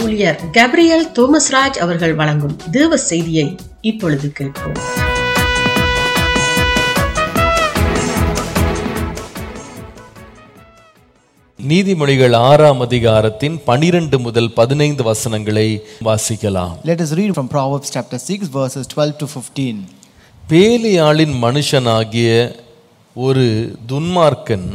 ஊழியர் கேப்ரியல் தோமஸ்ராஜ் அவர்கள் வழங்கும் தேவ செய்தியை இப்பொழுது கேட்போம் நீதிமொழிகள் ஆறாம் அதிகாரத்தின் பனிரெண்டு முதல் பதினைந்து வசனங்களை வாசிக்கலாம் Let us read from Proverbs chapter 6, verses 12 to 15. பேலியாளின் மனுஷனாகிய ஒரு துன்மார்க்கன்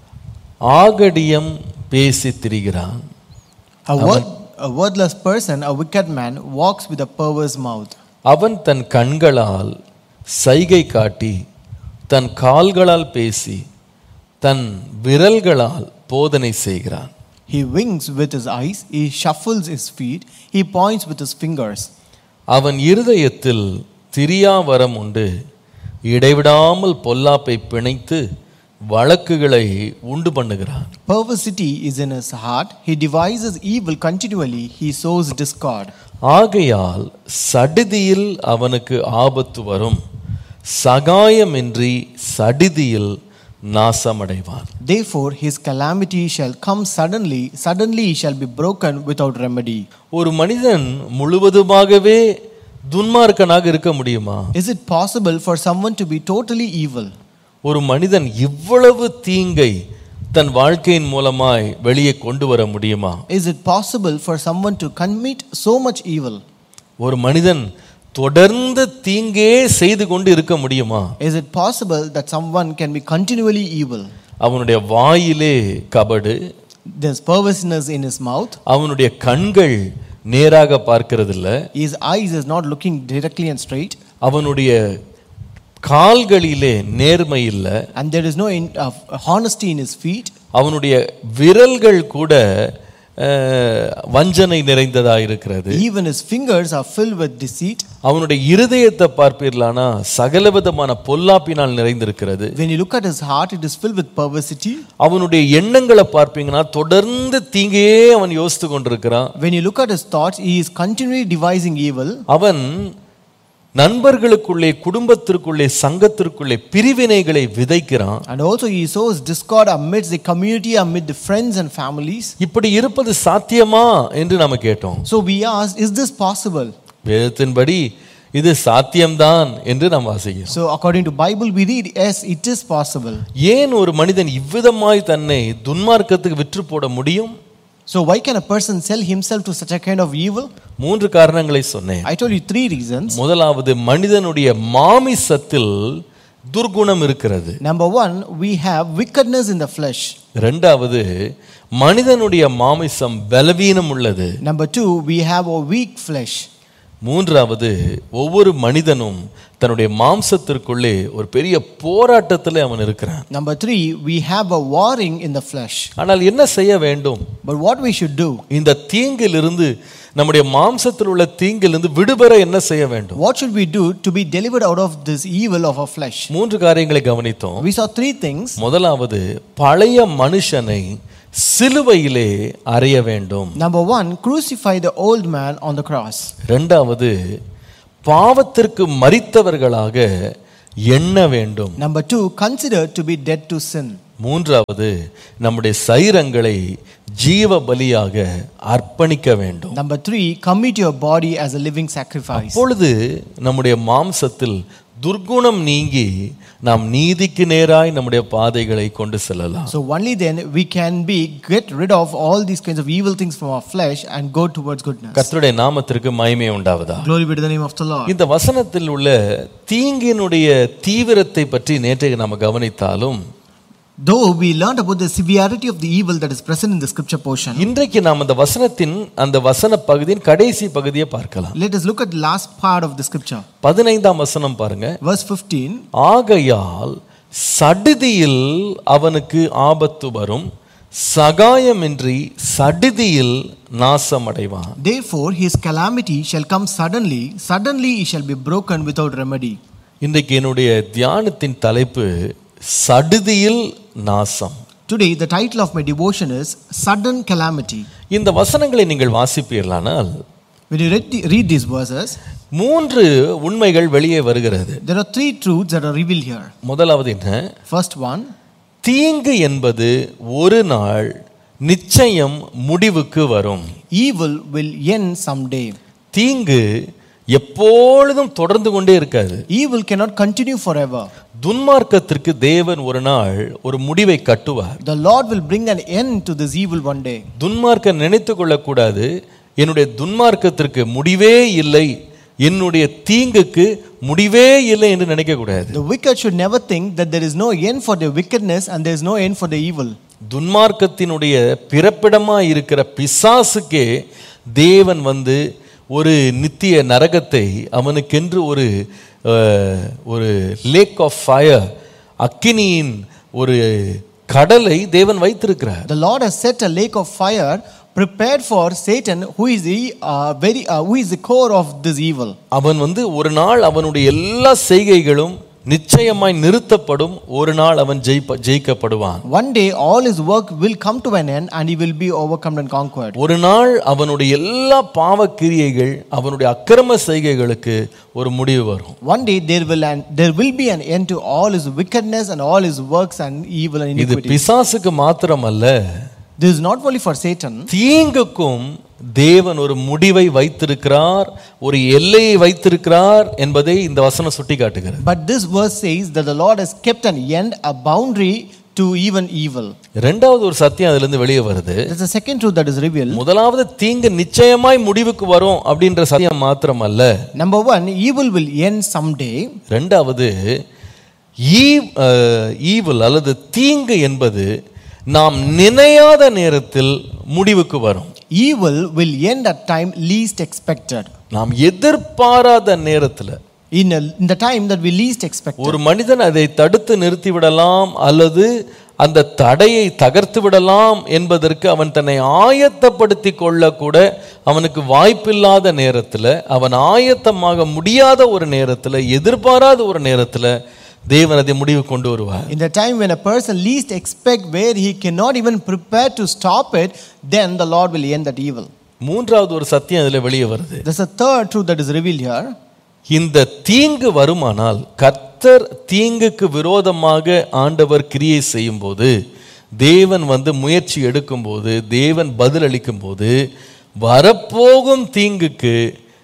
ஆகடியம் பேசித் திரிகிறான் A, word, a wordless person, a wicked man, walks with a perverse mouth. அவன் தன் கண்களால் சைகை காட்டி தன் கால்களால் பேசி தன் விரல்களால் போதனை செய்கிறான் He winks with his eyes, he shuffles his feet, he points with his fingers. அவன் இருதயத்தில் திரியாவரம் உண்டு இடைவிடாமல் பொல்லாப்பை பிணைத்து வழக்குகளை உண்டு பண்ணுகிறான் Perversity is in his heart, he devises evil continually, he sows discord. ஆகையால் சடிதியில் அவனுக்கு ஆபத்து வரும் சகாயமின்றி சடிதியில் நாசமடைவான் Therefore, his calamity shall come suddenly, suddenly he shall be broken without remedy. ஒரு மனிதன் முழுவதுமாகவே துன்மார்க்கனாக இருக்க முடியுமா Is it possible for someone to be totally evil? ஒரு மனிதன் இவ்வளவு தீங்கை தன் வாழ்க்கையின் மூலமாய் வெளியே கொண்டு வர முடியுமா Is it possible for someone to commit so much evil? ஒரு மனிதன் தொடர்ந்து தீங்கே செய்து கொண்டு இருக்க முடியுமா Is it possible that someone can be continually evil? அவனுடைய வாயிலே கபடு There's perverseness in his mouth, அவனுடைய கண்கள் நேராக பார்க்கிறதில்ல his eyes is not looking directly and straight, அவனுடைய கால்களிலே நேர்மை இல்லை and there is no in, uh, honesty in his feet. அவனுடைய விரல்கள் கூட அஹ், வஞ்சனை நிறைந்ததா இருக்கிறது Even his fingers are filled with deceit. அவனுடைய இருதயத்தை பார்ப்பீர்களானா சகலவிதமான பொல்லாப்பினால் நிறைந்திருக்கிறது When you look at his heart, it is filled with perversity. அவனுடைய எண்ணங்களை பார்ப்பீங்கன்னா தொடர்ந்து தீங்கையே அவன் யோசித்து கொண்டிருக்கிறான் When you look at his thoughts, he is continually devising evil. அவன் நண்பர்களுக்குள்ளே குடும்பத்திற்குள்ளே சங்கத்திற்குள்ளே பிரிவினைகளை விதைக்கிறான் And also, he sows discord amidst the community, amid the friends and families. இப்படி இருப்பது சாத்தியமா என்று நாம கேட்டோம் So, we asked, is this possible? வேதத்தின்படி இது சாத்தியம்தான் என்று நாம் வாசிக்கிறோம் So, according to Bible, we read, yes, it is possible. ஏன் ஒரு மனிதன் இவ்விதமாய் தன்னை துன்மார்க்கத்துக்கு விற்று போட முடியும் So, why can a person sell himself to such a kind of evil? மூன்று காரணங்களை சொன்னேன் I told you three reasons. முதலாவது மனிதனுடைய மாமிசத்தில் துர்குணம் இருக்கிறது Number one, we have wickedness in the flesh. ரெண்டாவது மனிதனுடைய மாமிசம் பலவீனம் உள்ளது Number two, we have a weak flesh. மூன்றாவது ஒவ்வொரு மனிதனும் தன்னுடைய மாம்சத்திற்குள்ளே ஒரு பெரிய போராட்டத்தில் அவன் இருக்கிறான் Number three, we have a warring in the flesh. ஆனால் என்ன செய்ய வேண்டும் But what we should do? இந்த தீங்கிலிருந்து நம்முடைய மாம்சத்தில் உள்ள தீங்கிலிருந்து விடுபெற என்ன செய்ய வேண்டும் What should we do to be delivered out of this evil of our flesh? மூன்று காரியங்களை கவனித்தோம் We saw three things. முதலாவது பழைய மனுஷனை சிலுவையிலே அறைய வேண்டும் Number one, crucify the old man on the cross. இரண்டாவது பாவத்திற்கு மரித்தவர்களாக எண்ண வேண்டும் Number two, consider to be dead to sin. மூன்றாவது நம்முடைய சைரங்களை ஜீவ பலியாக அர்ப்பணிக்க வேண்டும் Number three, commit your body as a living sacrifice. அப்பொழுது நம்முடைய மாம்சத்தில் துர்குணம் நீங்கி நாம் நீதிக்கு நேராய் நம்முடைய பாதைகளை கொண்டு செல்லலாம் So only then we can be get rid of all these kinds of evil things from our flesh and go towards goodness. கர்த்தருடைய நாமத்திற்கு மகிமை உண்டாவதா Glory be to the name of the Lord. இந்த வசனத்தில் உள்ள தீங்கினுடைய தீவிரத்தை பற்றி நேற்றைக்கு நாம் கவனித்தாலும் Though we learned about the severity of the evil that is present in the scripture portion, இன்றைக்கு நாம் அந்த வசனத்தின் அந்த வசன பகுதியின் கடைசி பகுதியை பார்க்கலாம் let us look at the last part of the scripture. பதினைந்தாம் வசனம் பாருங்க Verse 15 ஆகையால் சடிதியில் அவனுக்கு ஆபத்து வரும் சகாயமின்றி சடிதியில் நாசமடைவான் Therefore his calamity shall come suddenly, suddenly he shall be broken without remedy. இன்றைக்கு என்னுடைய தியானத்தின் தலைப்பு சடுதியில் நாசம் Today, the title of my devotion is Sudden Calamity. இந்த வசனங்களை நீங்கள் வாசிப்பீர்களானால் When you read, the, read these verses, மூன்று உண்மைகள் வெளியே வருகிறது there are three truths that are revealed here. முதலாவது என்ன First one, தீங்கு என்பது ஒரு நாள் நிச்சயம் முடிவுக்கு வரும் Evil will end someday. தீங்கு எப்பொழுதும் தொடர்ந்து கொண்டே இருக்காது Evil cannot continue forever. துன்மார்க்கத்திற்கு தேவன் ஒரு நாள் ஒரு முடிவை கட்டுவார் The Lord will bring an end to this evil one day. துன்மார்க்க நினைத்து கொள்ளக்கூடாது என்னுடைய துன்மார்க்கத்திற்கு முடிவே இல்லை என்னுடைய தீங்குக்கு முடிவே இல்லை என்று நினைக்க கூடாது The wicked should never think that there is no end for their wickedness and there is no end for the evil. துன்மார்க்கத்தினுடைய பிறப்பிடமா இருக்கிற பிசாசுக்கே தேவன் வந்து ஒரு நித்திய நரகத்தை அவனுக்கென்று ஒரு அஹ், ஒரு லேக் ஆஃப் ஃபயர் அக்கினியின் ஒரு கடலை தேவன் வைத்திருக்கிறார் The Lord has set a lake of fire prepared for Satan, who is the uh, very uh, who is the core of this evil. அவன் வந்து ஒரு நாள் அவனுடைய எல்லா செய்கைகளும் நிச்சயமாய் நிறுத்தப்படும் ஒரு நாள் அவன் ஜெயிப்ப ஜெயிக்கப்படுவான் One day, all his work will come to an end, and he will be overcome and conquered. ஒரு நாள் அவனுடைய எல்லா பாவ கிரியைகள் அவனுடைய அக்கிரம செய்கைகளுக்கு ஒரு முடிவு வரும் One day, there will an, there will be an end to all his wickedness and all his works and evil and இது iniquity. பிசாசுக்கு மாத்திரமல்ல This is not only for Satan. தீங்குக்கும் தேவன் ஒரு முடிவை வைத்திருக்கிறார் ஒரு எல்லையை வைத்திருக்கிறார் என்பதை இந்த வசனம் சுட்டி காட்டுகிறது But this verse says that the Lord has kept an end, a boundary to even evil. ரெண்டாவது ஒரு சத்தியம் அதுல இருந்து வெளியே வருது That's the second truth that is revealed. முதலாவது தீங்கு நிச்சயமாய் முடிவுக்கு வரும் அப்படின்ற சத்தியம் மாத்திரமல்ல Number one, evil will end someday. ரெண்டாவது ஈவில் அல்லது தீங்கு என்பது நாம் நினையாத நேரத்தில் முடிவுக்கு வரும் Evil will end at time least expected. நாம் எதிர்பாராத நேரத்தில் In, a, in the time that we least expect. ஒரு மனிதன் அதை தடுத்து நிறுத்தி விடலாம் அல்லது அந்த தடையை தகர்த்து விடலாம் என்பதற்கு அவன் தன்னை ஆயத்தப்படுத்தி கொள்ள கூட அவனுக்கு வாய்ப்பில்லாத நேரத்தில் அவன் ஆயத்தமாக முடியாத ஒரு நேரத்தில் எதிர்பாராத ஒரு நேரத்தில் தேவன் அதை முடிவு கொண்டு வருவார் In the time when a person least expect where he cannot even prepare to stop it, then the Lord will end that evil. மூன்றாவது ஒரு சத்தியம் அதில் வெளியே வருது There's a third truth that is revealed here. இந்த தீங்கு வருமானால் கர்த்தர் தீங்குக்கு விரோதமாக ஆண்டவர் கிரியை செய்யும்போது தேவன் வந்து முயற்சி எடுக்கும்போது தேவன் பதில் அளிக்கும்போது வரப்போகும் தீங்குக்கு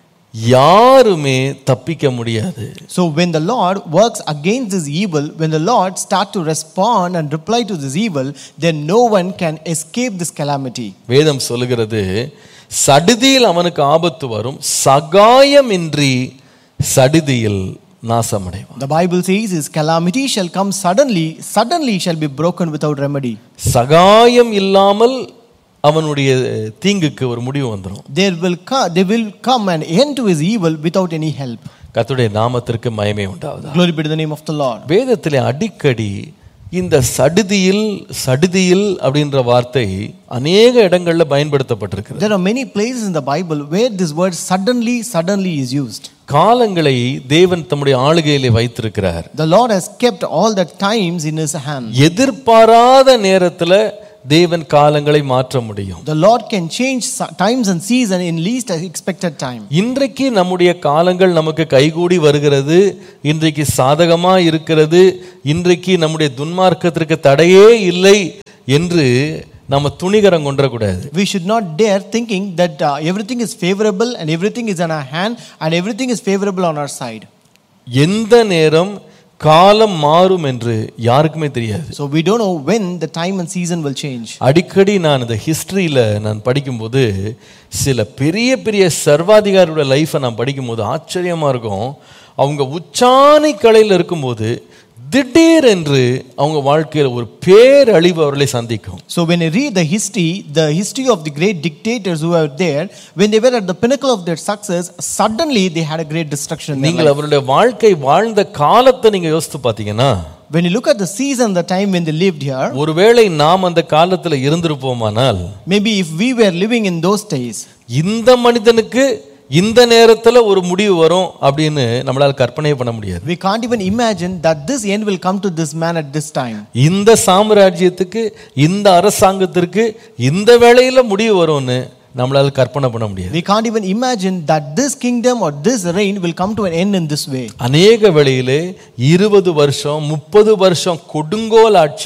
யாருமே தப்பிக்க முடியாது So when the Lord works against this evil, when the Lord start to respond and reply to this evil, then no one can escape this calamity. வேதம் சொல்லுகிறது சடுதியில் அவனுக்கு ஆபத்து வரும் சகாயமின்றி சடுதியில் நாசமடைவான் The Bible says his calamity shall come suddenly, suddenly shall be broken without remedy. சகாயம் இல்லாமல் அவனுடைய தீங்குக்கு ஒரு முடிவு வந்துடும் There will come, there will come an end to his evil without any help. கர்த்தருடைய நாமத்திற்கு மயமே உண்டாவதா Glory be to the name of the Lord. வேதத்திலே அடிக்கடி இந்த சடுதியில் சடுதியில் அப்படின்ற வார்த்தை அநேக இடங்கள்ல பயன்படுத்தப்பட்டிருக்கிறது There are many places in the Bible where this word suddenly, suddenly is used. காலங்களை தேவன் தம்முடைய ஆளுகையிலே வைத்திருக்கிறார் The Lord has kept all the times in his hand. எதிர்பாராத நேரத்துல தேவன் காலங்களை மாற்ற முடியும் The Lord can change s- times and season in least expected time. இன்றைக்கு நம்முடைய காலங்கள் நமக்கு கைகூடி வருகிறது இன்றைக்கு சாதகமா இருக்கிறது இன்றைக்கு நம்முடைய துன்மார்க்கத்திற்கு தடையே இல்லை என்று நம்ம துணிகரம் கொண்டக்கூடாது We should not dare thinking that uh, everything is favorable and everything is in our hand and everything is favorable on our side. எந்த நேரம் காலம் மாறும் என்று யாருக்குமே தெரியாது So we don't know when the time and season will change. அடிக்கடி நான் இந்த ஹிஸ்டரியில் நான் படிக்கும்போது சில பெரிய பெரிய சர்வாதிகாரியோட லைஃப்பை நான் படிக்கும்போது ஆச்சரியமாக இருக்கும் அவங்க உச்சாணி கலையில் இருக்கும்போது திடீர் என்று அவங்க வாழ்க்கையில் ஒரு பேரழிவு அவர்களை சந்திக்கும் So when I read the history, the history of the great dictators who were there, when they were at the pinnacle of their success, suddenly they had a great destruction. in their நீங்கள் life. அவருடைய வாழ்க்கை வாழ்ந்த காலத்தை நீங்க யோசித்து பார்த்தீங்கன்னா When you look at the season, the time when they lived here, ஒருவேளை நாம் அந்த காலத்தில் இருந்திருப்போமானால் maybe if we were living in those days, இந்த மனிதனுக்கு இந்த நேரத்தில் ஒரு முடிவு வரும் அப்படின்னு நம்மளால கற்பனையே பண்ண முடியாது we can't even imagine that this end will come to this man at this time. இந்த சாம்ராஜ்யத்துக்கு இந்த அரசாங்கத்திற்கு இந்த வேளையில முடிவு வரும்னு நம்மளால கற்பனை பண்ண முடியாது We can't even imagine that this kingdom or this reign will come to an end in this way. அநேக வேளையிலே இருபது வருஷம் முப்பது வருஷம் கொடுங்கோல் ஆட்சி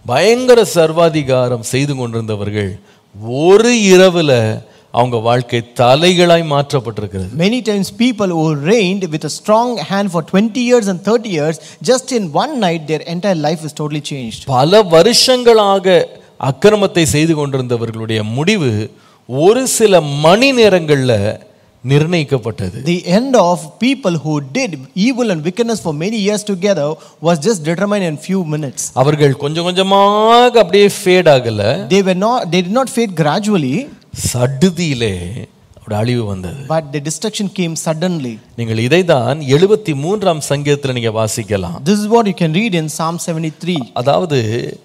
பயங்கர சர்வாதிகாரம் செய்து கொண்டிருந்தவர்கள் ஒரு இரவுல அவங்க வாழ்க்கை தலைகளாய் மாற்றப்பட்டிருக்கிறது Many times, people who reigned with a strong hand for 20 years and 30 years, just in one night, their entire life is totally changed. பல வருஷங்களாக அக்கிரமத்தை செய்து கொண்டிருந்தவர்களுடைய முடிவு ஒரு சில மணி நேரங்கள்ல நிர்ணயிக்கப்பட்டது The end of people who did evil and wickedness for many years together was just determined in few minutes. அவர்கள் கொஞ்சம் கொஞ்சமாக அப்படியே ஃபேட் ஆகல They were not, they did not fade gradually, சடுதியிலே ஒரு அழிவு வந்தது but the destruction came suddenly. நீங்கள் இதைதான் எழுபத்தி மூன்றாம் சங்கீதத்தில் நீங்க வாசிக்கலாம் This is what you can read in Psalm 73. அதாவது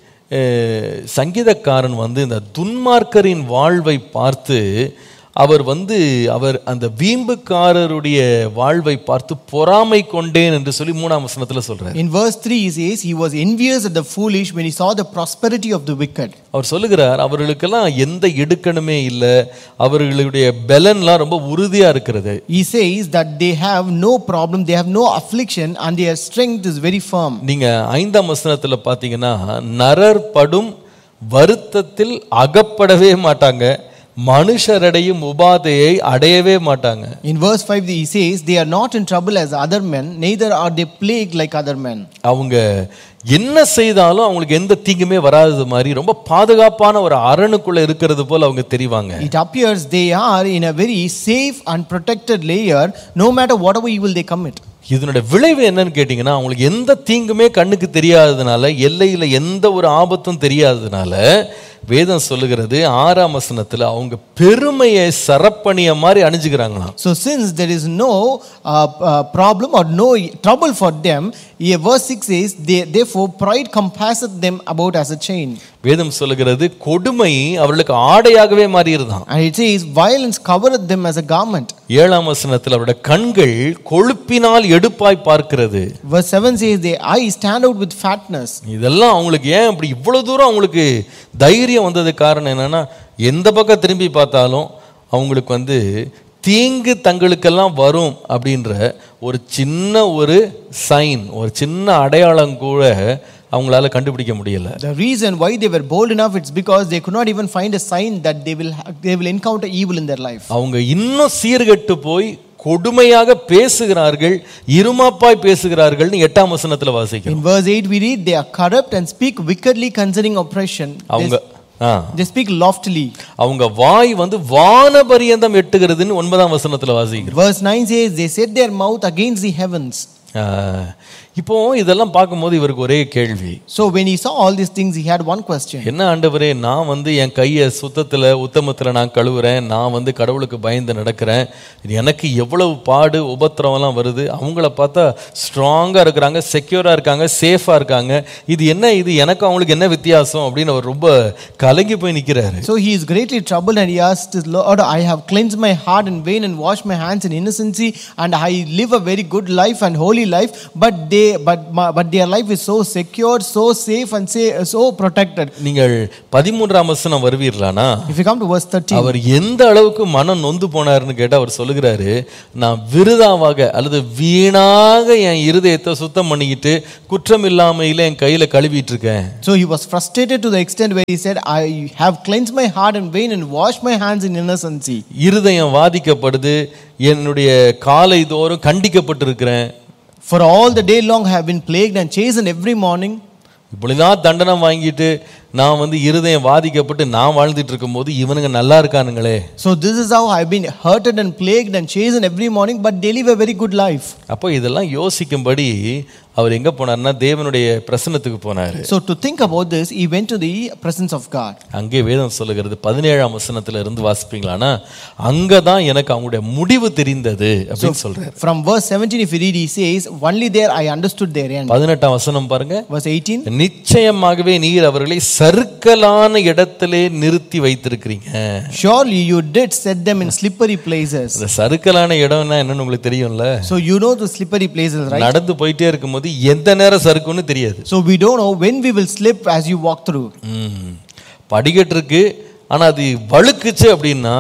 அஹ், சங்கீதக்காரன் வந்து இந்த துன்மார்க்கரின் வாழ்வை பார்த்து அவர் வந்து அவர் அந்த வீம்புக்காரருடைய வாழ்வை பார்த்து பொறாமை கொண்டேன் என்று சொல்லி மூணாம் வசனத்துல சொல்றார் In verse 3, he says, He was envious at the foolish when he saw the prosperity of the wicked. அவர் சொல்லுகிறார் அவர்களுக்கெல்லாம் எந்த இடுக்கணுமே இல்லை அவர்களுடைய பலன்லாம் ரொம்ப உறுதியா இருக்கிறது He says that they have no problem, they have no affliction, and their strength is very firm. நீங்க ஐந்தாம் வசனத்துல பாத்தீங்கன்னா நரர் படும் வருத்தத்தில் அகப்படவே மாட்டாங்க மனுஷரடையும் உபாதையை அடையவே மாட்டாங்க In verse 5, he says, They are not in trouble as other men, neither are they plagued like other men. அவங்க என்ன செய்தாலும் அவங்களுக்கு எந்த தீங்குமே வராதது மாதிரி ரொம்ப பாதுகாப்பான ஒரு அரணுக்குள்ள இருக்கிறது போல அவங்க தெரிவாங்க It appears they are in a very safe and protected layer, no matter whatever evil they commit. இதனுடைய விளைவு என்னன்னு கேட்டிங்கன்னா அவங்களுக்கு எந்த தீங்குமே கண்ணுக்கு தெரியாததுனால எல்லையில் எந்த ஒரு ஆபத்தும் தெரியாததுனால வேதம் சொல்லுகிறது ஆறாம் வசனத்துல அவங்க பெருமையை சரப்பணிய மாதிரி அணிஞ்சுக்கிறாங்களாம் So, since there is no uh, uh, problem or no trouble for them, here verse 6 says, they, Therefore, pride compasseth them about as a chain. வேதம் சொல்லுகிறது கொடுமை அவர்களுக்கு ஆடையாகவே மாறியிருதான் And it says, Violence covereth them as a garment. ஏழாம் வசனத்தில் அவருடைய கண்கள் கொழுப்பினால் எடுப்பாய் பார்க்கிறது Verse 7 says, Their eyes stand out with fatness. இதெல்லாம் அவங்களுக்கு ஏன் இப்படி இவ்வளவு தூரம் அவங்களுக்கு தைரியம் வந்தது காரணம் என்னன்னா எந்த பக்கம் திரும்பி பார்த்தாலும் அவங்களுக்கு வந்து தீங்கு தங்களுக்கெல்லாம் வரும் அப்படின்ற ஒரு சின்ன ஒரு சைன் ஒரு சின்ன அடையாளம் கூட அவங்களால கண்டுபிடிக்க முடியல The reason why they were bold enough, it's because they could not even find a sign that they will, ha- they will encounter evil in their life. அவங்க இன்னும் சீர்கெட்டு போய் கொடுமையாக பேசுகிறார்கள் இருமாப்பாய் பேசுகிறார்கள்னு எட்டாம் வசனத்துல வாசிக்கிறோம் In verse 8, we read, They are corrupt and speak wickedly concerning oppression. அவங்க They, ah they speak loftily. அவங்க வாய் வந்து வானபரியந்தம் எட்டுகிறதுன்னு ஒன்பதாம் வசனத்துல வாசிக்கிறோம் Verse 9 says, They set their mouth against the heavens. ஆ, இப்போ இதெல்லாம் பார்க்கும்போது இவருக்கு ஒரே கேள்வி So when he saw all these things, he had one question. என்ன ஆண்டவரே நான் வந்து என் கையை சுத்தத்துல உத்தமத்துல நான் கழுவுறேன் நான் வந்து கடவுளுக்கு பயந்து நடக்கிறேன் இது எனக்கு எவ்வளவு பாடு உபத்திரவம்லாம் வருது அவங்கள பார்த்தா ஸ்ட்ராங்கா இருக்கிறாங்க செக்யூரா இருக்காங்க சேஃபா இருக்காங்க இது என்ன இது எனக்கு அவங்களுக்கு என்ன வித்தியாசம் அப்படின்னு அவர் ரொம்ப கலங்கி போய் நிக்கிறாரு So he is greatly troubled and he asked his Lord, I have cleansed my heart in vain and washed my hands in innocency, and I live a very good life and holy life, but they but my, but their life is so secure, so safe, and say, so protected. நீங்கள் பதிமூன்றாம் வசனம் வருவீர்களானா If you come to verse 13, அவர் எந்த அளவுக்கு மனம் நொந்து போனாருன்னு கேட்டா அவர் சொல்லுகிறாரு நான் விருதாவாக அல்லது வீணாக என் இருதயத்தை சுத்தம் பண்ணிக்கிட்டு குற்றம் இல்லாமையில என் கையில கழுவிட்டு இருக்கேன் so he was frustrated to the extent where he said, I have cleansed my heart in vain and washed my hands in innocency. இருதயம் வாதிக்கப்படுது என்னுடைய காலை தோறும் கண்டிக்கப்பட்டிருக்கிறேன் For all the day long I have been plagued and chastened every morning. இப்படிலாம் தண்டனை வாங்கிட்டு நான் வந்து இருதயம் வாதிக்கப்பட்டு நான் வாழ்ந்துட்டு இருக்கும்போது இவனுங்க நல்லா இருக்கானுங்களே So this is how I've been hurted and plagued and chastened every morning, but they live a very good life. அப்போ இதெல்லாம் யோசிக்கும்படி அவர் எங்க போனார்னா தேவனுடைய பிரசன்னத்துக்கு போனாரு So to think about this, he went to the presence of God. அங்கே வேதம் சொல்லுகிறது பதினேழாம் வசனத்துல இருந்து வாசிப்பீங்களானா அங்கதான் எனக்கு அவங்களுடைய முடிவு தெரிந்தது அப்படின்னு சொல்றாரு From verse 17, if you read, he says, Only there I understood their end. பதினெட்டாம் வசனம் பாருங்க Verse 18, நிச்சயமாகவே நீர் அவர்களை சறுக்கலான இடத்திலே நிறுத்தி வைத்திருக்கிறீங்க Surely you did set them in slippery places. இந்த சறுக்கலான இடம்னா என்னன்னு உங்களுக்கு தெரியும்ல So you know the slippery places, right? நடந்து போயிட்டே இருக்கும்போது எந்த நேரம் சறுக்குன்னு தெரியாது So we don't know when we will slip as you walk through. ம். படிக்கட்டு இருக்கு ஆனா அது வழுக்குச்சு அப்படின்னா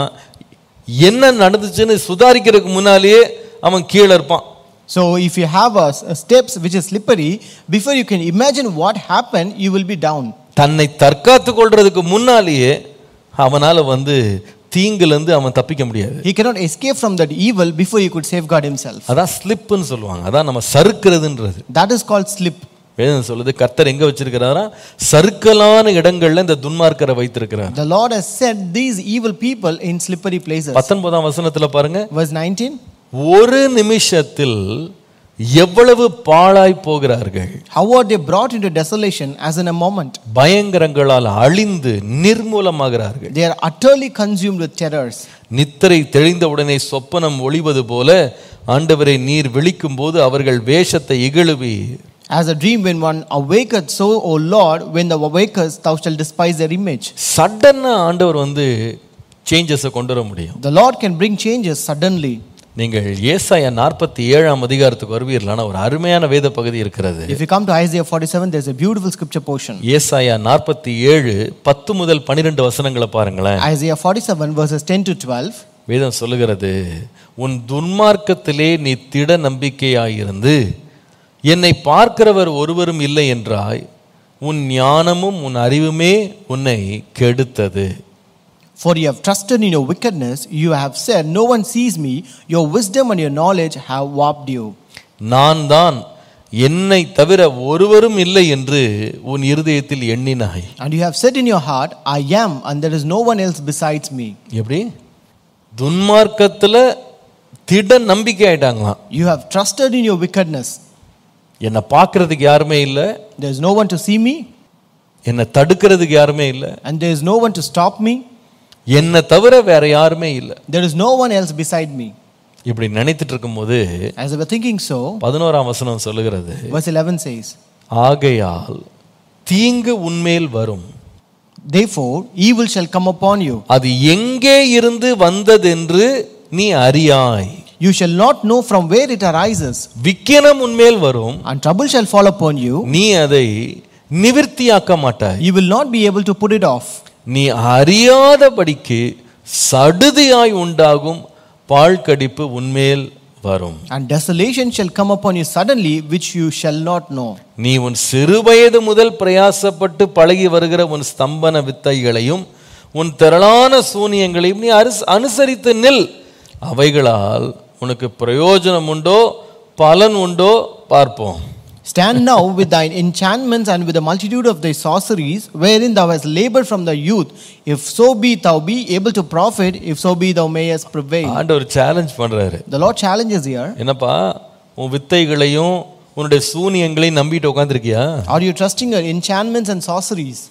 என்ன நடந்துச்சுன்னு சுதாரிக்கிறதுக்கு முன்னாலேயே அவன் கீழே இருப்பான் So if you have a, a steps which is slippery, before you can imagine what happened, you will be down. தன்னை தற்காத்து கொள்றதுக்கு முன்னாலேயே அவனால வந்து தீங்குலேருந்து அவன் தப்பிக்க முடியாது He cannot escape from that evil before he could safeguard himself. அதான் ஸ்லிப்புன்னு சொல்லுவாங்க அதான் நம்ம சறுக்கிறதுன்றது That is called slip. வேதம் சொல்லுது கர்த்தர் எங்க வச்சிருக்கிறாரா சறுக்கலான இடங்கள்ல இந்த துன்மார்க்கரை வைத்திருக்கிறார் The Lord has set these evil people in slippery places. பத்தொன்பதாம் வசனத்துல பாருங்க Verse 19 ஒரு நிமிஷத்தில் எவ்வளவு பாழாய் போகிறார்கள் How are they brought into desolation as in a moment? பயங்கரங்களால் அழிந்து நிர்மூலமாகிறார்கள் They are utterly consumed with terrors. நித்திரை தெளிந்தவுடனே சொப்பனம் ஒளிவது போல ஆண்டவரை நீர் விழிக்கும் போது அவர்கள் வேஷத்தை இகழுவி As a dream when one awaketh, so, O Lord, when thou awakest, thou shalt despise their image. சடன்னா ஆண்டவர் வந்து சேஞ்சஸை கொண்டு வர முடியும் The Lord can bring changes suddenly. நீங்கள் ஏசாயா நாற்பத்தி ஏழாம் அதிகாரத்துக்கு வருவீர்களான ஒரு அருமையான வேத பகுதி இருக்கிறது If you come to Isaiah 47, there's a beautiful scripture portion. ஏசாயா நாற்பத்தி ஏழு பத்து முதல் பன்னிரெண்டு வசனங்களை பாருங்களேன் Isaiah 47, verses 10 to 12. வேதம் சொல்லுகிறது உன் துன்மார்க்கத்திலே நீ திட நம்பிக்கையாயிருந்து என்னை பார்க்கிறவர் ஒருவரும் இல்லை என்றாய் உன் ஞானமும் உன் அறிவுமே உன்னை கெடுத்தது For you have trusted in your wickedness, you have said, No one sees me, your wisdom and your knowledge have warped you. நான் தான் என்னை தவிர ஒருவரும் இல்லை என்று உன் இருதயத்தில் எண்ணினாய் And you have said in your heart, I am, and there is no one else besides me. எப்படி துன்மார்க்கத்துல திட நம்பிக்கை ஆயிட்டாங்களாம் You have trusted in your wickedness. என்னை பார்க்கறதுக்கு யாருமே இல்லை There is no one to see me, என்னை tadukkuradhukku யாருமே இல்லை and there is no one to stop me. என்னை தவிர வேற யாருமே இல்லை There is no one else beside me. இப்படி நினைத்துட்டு இருக்கும்போது As I was thinking so, பதினோராம் வசனம் சொல்லுகிறது verse 11 says, ஆகையால் தீங்கு உன்மேல் வரும் Therefore, evil shall come upon you. அது எங்கே இருந்து வந்ததென்று நீ அறியாய் You shall not know from where it arises, விக்கினம் உன்மேல் வரும் and trouble shall fall upon you. நீ அதை நிவிர்த்தியாக்க மாட்டாய் You will not be able to put it off. நீ அறியாதபடிக்கு சடுதியாய் உண்டாகும் பாழ்கடிப்பு உன்மேல் வரும் And desolation shall come upon you suddenly, which you shall not know. நீ உன் சிறுவயது முதல் பிரயாசப்பட்டு பழகி வருகிற உன் ஸ்தம்பன வித்தைகளையும் உன் திரளான சூனியங்களையும் நீ அரிஸ் அனுசரித்து நில் அவைகளால் உனக்கு பிரயோஜனம் உண்டோ பலன் உண்டோ பார்ப்போம் Stand now with thine enchantments and with the multitude of thy sorceries, wherein thou hast labored from thy youth. If so be thou be able to profit, if so be thou mayest prevail. ஆண்டவர் challenge பண்றாரு The Lord challenges here. என்னப்பா உன் வித்தைகளையும் உன்னுடைய சூனியங்களையும் நம்பிட்டு உட்காந்துருக்கியா Are you trusting your enchantments and sorceries?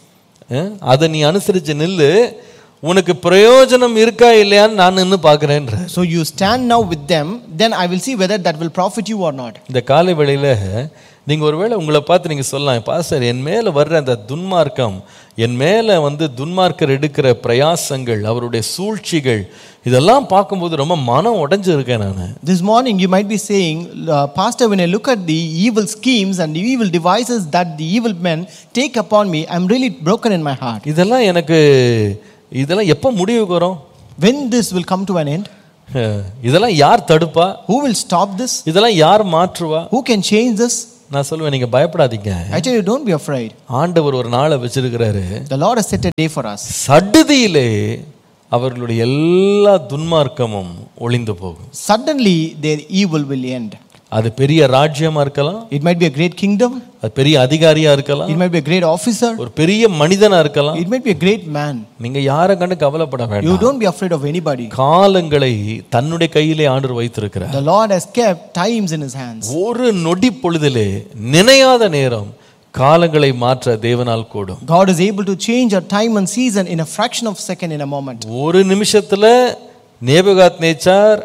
அதை நீ அனுசரிச்சு நில்லு உனக்கு பிரயோஜனம் இருக்கா இல்லையான்னு நான் நின்று பார்க்குறேன்ற So you stand now with them, then I will see whether that will profit you or not. இந்த காலை வேளையில நீங்க ஒருவேளை உங்களை பார்த்து நீங்க சொல்லலாம் பாஸ்டர் என் மேல வர்ற அந்த துன்மார்க்கம் என் மேல வந்து துன்மார்க்கர் எடுக்கிற பிரயாசங்கள் அவருடைய சூழ்ச்சிகள் இதெல்லாம் பார்க்கும்போது ரொம்ப மனம் உடைஞ்சு இருக்கேன் நான் This morning you might be saying, uh, Pastor, when I look at the evil schemes and the evil devices that the evil men take upon me, I'm really broken in my heart. இதெல்லாம் எனக்கு இதெல்லாம் எப்போ முடிவுக்கு வரும் When this will come to an end, அஹ், இதெல்லாம் யார் தடுப்பா who will stop this? இதெல்லாம் யார் மாற்றுவா Who can change this? நான் சொல்லுவேன் நீங்க பயப்படாதீங்க I tell you, don't be afraid. ஆண்டவர் ஒரு நாளை வச்சிருக்கிறாரு The Lord has set a day for us. சடுதியிலே அவர்களுடைய எல்லா துன்மார்க்கமும் ஒளிந்து போகும் Suddenly, their evil will end. அது பெரிய ராஜ்யமா இருக்கலாம் It might be a great kingdom, அது பெரிய அதிகாரியா இருக்கலாம் it might be a great officer, ஒரு பெரிய மனிதனா இருக்கலாம் it might be a great man. நீங்க யாரை கண்டு கவலைப்பட You வேண்டாம் don't be afraid of anybody. காலங்களை தன்னுடைய கையிலே ஆண்டவர் வைத்திருக்கிறார் The Lord has kept times in his hands. ஒரு நொடி பொழுதிலே நினையாத நேரம் காலங்களை மாற்ற தேவனால் கூடும் God is able to change a time and season in a fraction of a second in a moment. ஒரு நிமிஷத்துல நேபுகாத் நேச்சார்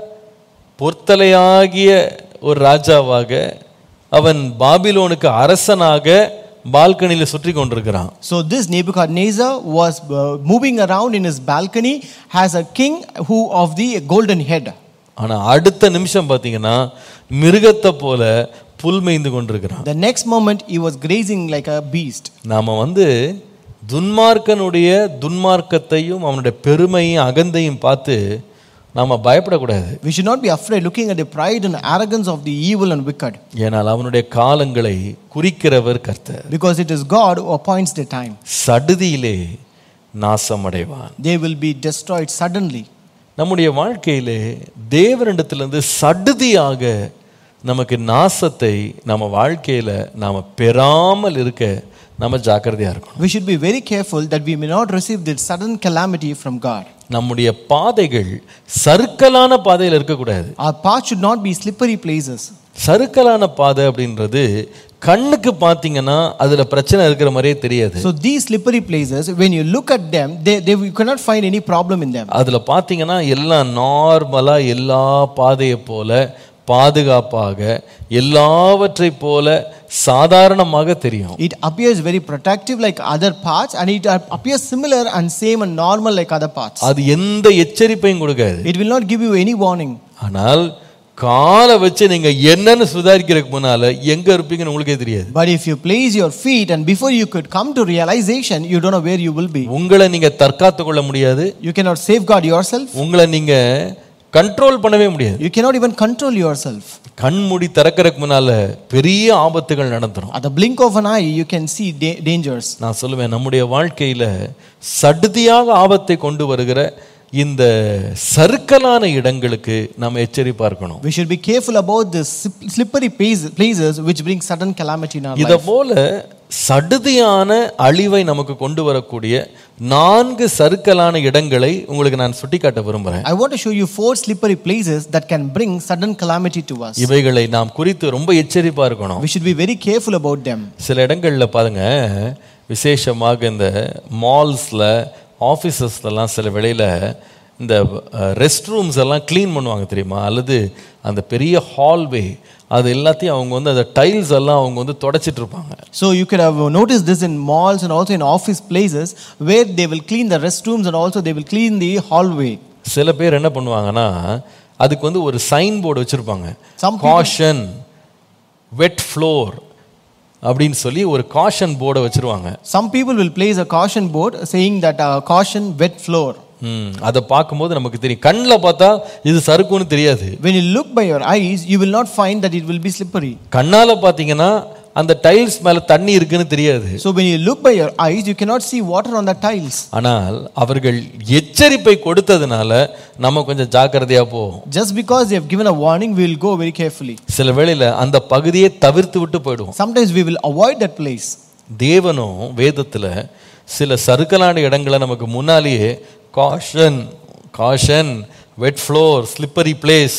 பொற்தலையாகிய ஒரு ராஜாவாக அவன் பாபிலோனுக்கு அரசனாக பால்கனியில் சுற்றி கொண்டிருக்கிறான் So this Nebuchadnezzar was uh, moving around in his balcony as a king who of the golden head. ஆனா அடுத்த நிமிஷம் பார்த்தீங்கன்னா மிருகத்தை போல புல் மேய்ந்து கொண்டிருக்கிறான் The next moment he was grazing like a beast. நாம வந்து துன்மார்க்கனுடைய துன்மார்க்கத்தையும் அவனுடைய பெருமையும் அகந்தையும் பார்த்து நாம பயப்படக்கூடாது We should not be afraid looking at the pride and arrogance of the evil and wicked, ஏனால் அவனுடைய காலங்களை குறிக்கிறவர் கர்த்தர் because it is God who appoints the time. சடுதியிலே நாசமடைவான் They will be destroyed suddenly. நம்முடைய வாழ்க்கையிலே தேவனிடத்திலிருந்து சடுதியாக நமக்கு நாசத்தை நம்ம வாழ்க்கையில நாம பெறாமல் இருக்க நம்ம ஜாக்கிரதையா இருக்கணும் We should be very careful that we may not receive this sudden calamity from God. நம்முடைய பாதைகள் சறுக்கலான பாதையில் இருக்கக்கூடாது Our path should not be slippery places. சறுக்கலான பாதை அப்படின்றது கண்ணுக்கு பார்த்தீங்கன்னா அதுல பிரச்சனை இருக்கிற மாதிரியே தெரியாது So these slippery places, when you look at them, they, they, you cannot find any problem in them. அதுல பார்த்தீங்கன்னா எல்லாம் நார்மலா எல்லா பாதையை போல பாதுகாப்பாக எல்லாவற்றை போல சாதாரணமாக தெரியும் It appears very protective like other paths and it appears similar and same and normal like other paths. அது எந்த எச்சரிப்பையும் கொடுக்காது It will not give you any warning. ஆனால் காலை வச்சு நீங்க என்னன்னு சுதாரிக்கிறதுக்கு முன்னால எங்க இருப்பீங்கன்னு உங்களுக்கே தெரியாது But if you place your feet and before you could come to realization, you don't know where you will be. உங்களை நீங்க தற்காத்து கொள்ள முடியாது You cannot safeguard yourself. உங்களை நீங்க கண்ட்ரோல் பண்ணவே முடியாது You cannot even control yourself. கண் மூடி திறக்கறதுக்கு முன்னால பெரிய ஆபத்துகள் நடந்துரும் At the blink of an eye, you can see da- dangers. நான் சொல்லுவேன் நம்முடைய வாழ்க்கையில சடுதியாக ஆபத்தை கொண்டு வருகிற இந்த சறுக்கலான இடங்களுக்கு நம்ம எச்சரிப்பா இருக்கணும் We should be careful about the slip- slippery places places which bring sudden calamity in our இத life. போல சடுதியான அழிவை நமக்கு கொண்டு வரக்கூடிய நான்கு சறுக்கலான இடங்களை உங்களுக்கு நான் சுட்டிக்காட்ட விரும்புறேன் I want to show you four slippery places that can bring sudden calamity to us. இவைகளை நாம் குறித்து ரொம்ப எச்சரிப்பா இருக்கணும் We should be very careful about them. சில இடங்கள்ல பாருங்க விசேஷமாக இந்த மால்ஸில் ஆஃபீஸஸ்லலாம் சில வேளையில் இந்த ரெஸ்ட் ரூம்ஸ் எல்லாம் க்ளீன் பண்ணுவாங்க தெரியுமா அல்லது அந்த பெரிய ஹால்வே அது எல்லாத்தையும் அவங்க வந்து அந்த டைல்ஸ் எல்லாம் அவங்க வந்து தொடச்சிட்டு இருப்பாங்க So you could have noticed this in malls and also in office places where they will clean the restrooms and also they will clean the hallway. சில பேர் என்ன பண்ணுவாங்கன்னா அதுக்கு வந்து ஒரு சைன் போர்டு வச்சுருப்பாங்க Some people- caution wet floor அப்படின்னு சொல்லி ஒரு காஷன் போர்டை வச்சுருவாங்க Some people will place a caution board saying that uh, caution wet floor. ம் அதை பார்க்கும்போது நமக்கு தெரியும் கண்ணில் பார்த்தா இது சறுக்குன்னு தெரியாது When you look by your eyes, you will not find that it will be slippery. கண்ணால பார்த்தீங்கன்னா அந்த டைல்ஸ் மேல தண்ணி இருக்குன்னு தெரியாது So when you look by your eyes, you cannot see water on the tiles. ஆனால் அவர்கள் எச்சரிப்பை கொடுத்ததுனால நம்ம கொஞ்சம் ஜாக்கிரதையா போவோம் Just because they have given a warning, we will go very carefully. சில வேளையில அந்த பகுதியை தவிர்த்து விட்டு போயிடுவோம் Sometimes we will avoid that place. தேவனும் வேதத்துல சில சறுக்கலான இடங்களை நமக்கு முன்னாலேயே caution caution wet floor slippery place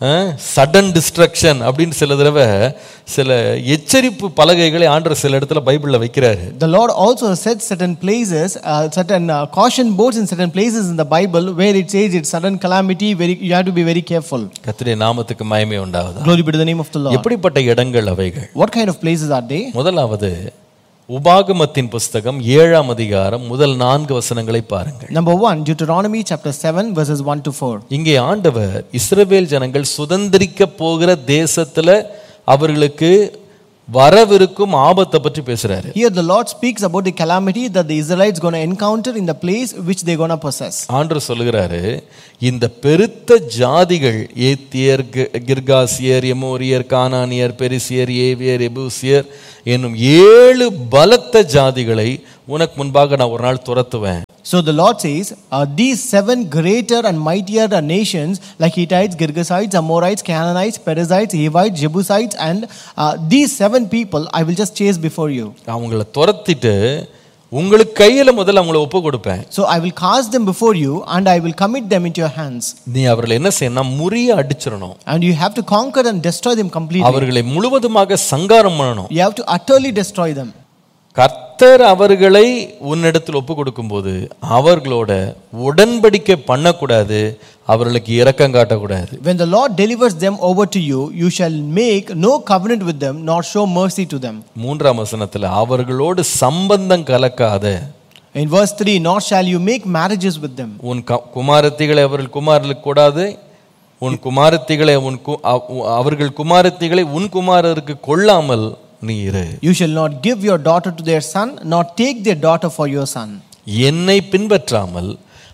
sudden destruction அப்படின்னு சில தடவை சில எச்சரிப்பு பலகைகளை ஆண்டவர் சில இடத்துல பைபிளில் வைக்கிறாரு The Lord also said certain places, uh, certain uh, caution boards in certain places in the Bible where it says it's sudden calamity. Very, you have to be very careful. கர்த்தருடைய நாமத்துக்கு மயமே உண்டாகுதா Glory be to the name of the Lord. எப்படிப்பட்ட இடங்கள் அவைகள் What kind of places are they? முதலாவது உபாகமத்தின் புஸ்தகம் ஏழாம் அதிகாரம் முதல் நான்கு வசனங்களை பாருங்கள் Number one, Deuteronomy chapter 7, verses 1 to 4. இங்கே ஆண்டவர் இஸ்ரவேல் ஜனங்கள் சுதந்திரிக்க போகிற தேசத்துல அவர்களுக்கு வரவிருக்கும் ஆபத்தை பற்றி பேசுறாரு Here the Lord speaks about the calamity that the Israelites going to encounter in the place which they're going to possess. ஆண்டவர் சொல்லுகிறாரு இந்த பெருத்த ஜாதிகள் ஏத்தியர் கி- கிர்காசியர் எமோரியர் கானானியர் பெரிசியர் ஏவியர் எபூசியர் என்னும் ஏழு பலத்த ஜாதிகளை உனக்கு முன்பாக நான் ஒரு நாள் துரத்துவேன் So the Lord says, uh, These seven greater and mightier nations, like Hittites, Girgasites, Amorites, Canaanites, Perizzites, Hivites, Jebusites, and uh, these seven people I will just chase before you. அவங்கள துரத்திட்டு உங்களுக்கு கையில முதல்ல அவங்கள ஒப்பு கொடுப்பேன் So I will cast them before you, and I will commit them into your hands. நீ அவர்களை என்ன செய்யணும் முறிய அடிச்சிடணும் And you have to conquer and destroy them completely. அவர்களை முழுவதுமாக சங்காரம் பண்ணணும் You have to utterly destroy them. கர்த்தர் அவர்களை உன்னிடத்தில் ஒப்பு கொடுக்கும்போது அவர்களோட உடன்படிக்கை பண்ணக்கூடாது அவர்களுக்கு இரக்கம் காட்டக்கூடாது When the Lord delivers them over to you, you shall make no covenant with them, nor show mercy to them. மூன்றாம் வசனத்துல அவர்களோடு சம்பந்தம் கலக்காத In verse 3, nor shall you make marriages with them. உன் க- குமாரத்திகளை அவர்கள் குமாரர்களுக்கு கூடாது உன் குமாரத்திகளை உன் கு- அவ- அவர்கள் குமாரத்திகளை உன் குமாரருக்கு கொள்ளாமல் நீ இரு You shall not give your daughter to their son, nor take their daughter for your son. என்னை பின்பற்றாமல்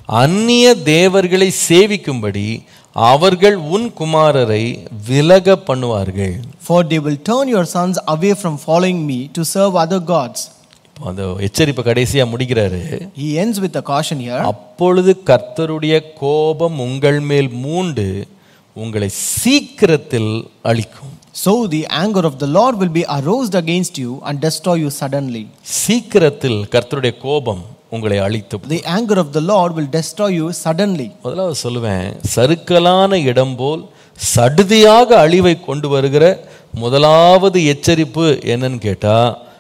அந்நிய தேவர்களை சேவிக்கும்படி அவர்கள் உன் குமாரரை விலக பண்ணுவார்கள் For they will turn your sons away from following me to serve other gods. இப்போ அந்த எச்சரிப்பை கடைசியா முடிக்கிறாரு He ends with a caution here. அப்பொழுது கர்த்தருடைய கோபம் உங்கள் மேல் மூண்டு உங்களை சீக்கிரத்தில் அழிக்கும் So the anger of the Lord will be aroused against you and destroy you suddenly. சீக்கிரத்தில் கர்த்தருடைய கோபம் உங்களை அழித்து The anger of the Lord will destroy you suddenly. முதலாவது சொல்லுவேன் சறுக்கலான இடம் போல் சடுதியாக அழிவை கொண்டு வருகிற முதலாவது எச்சரிப்பு என்னன்னு கேட்டா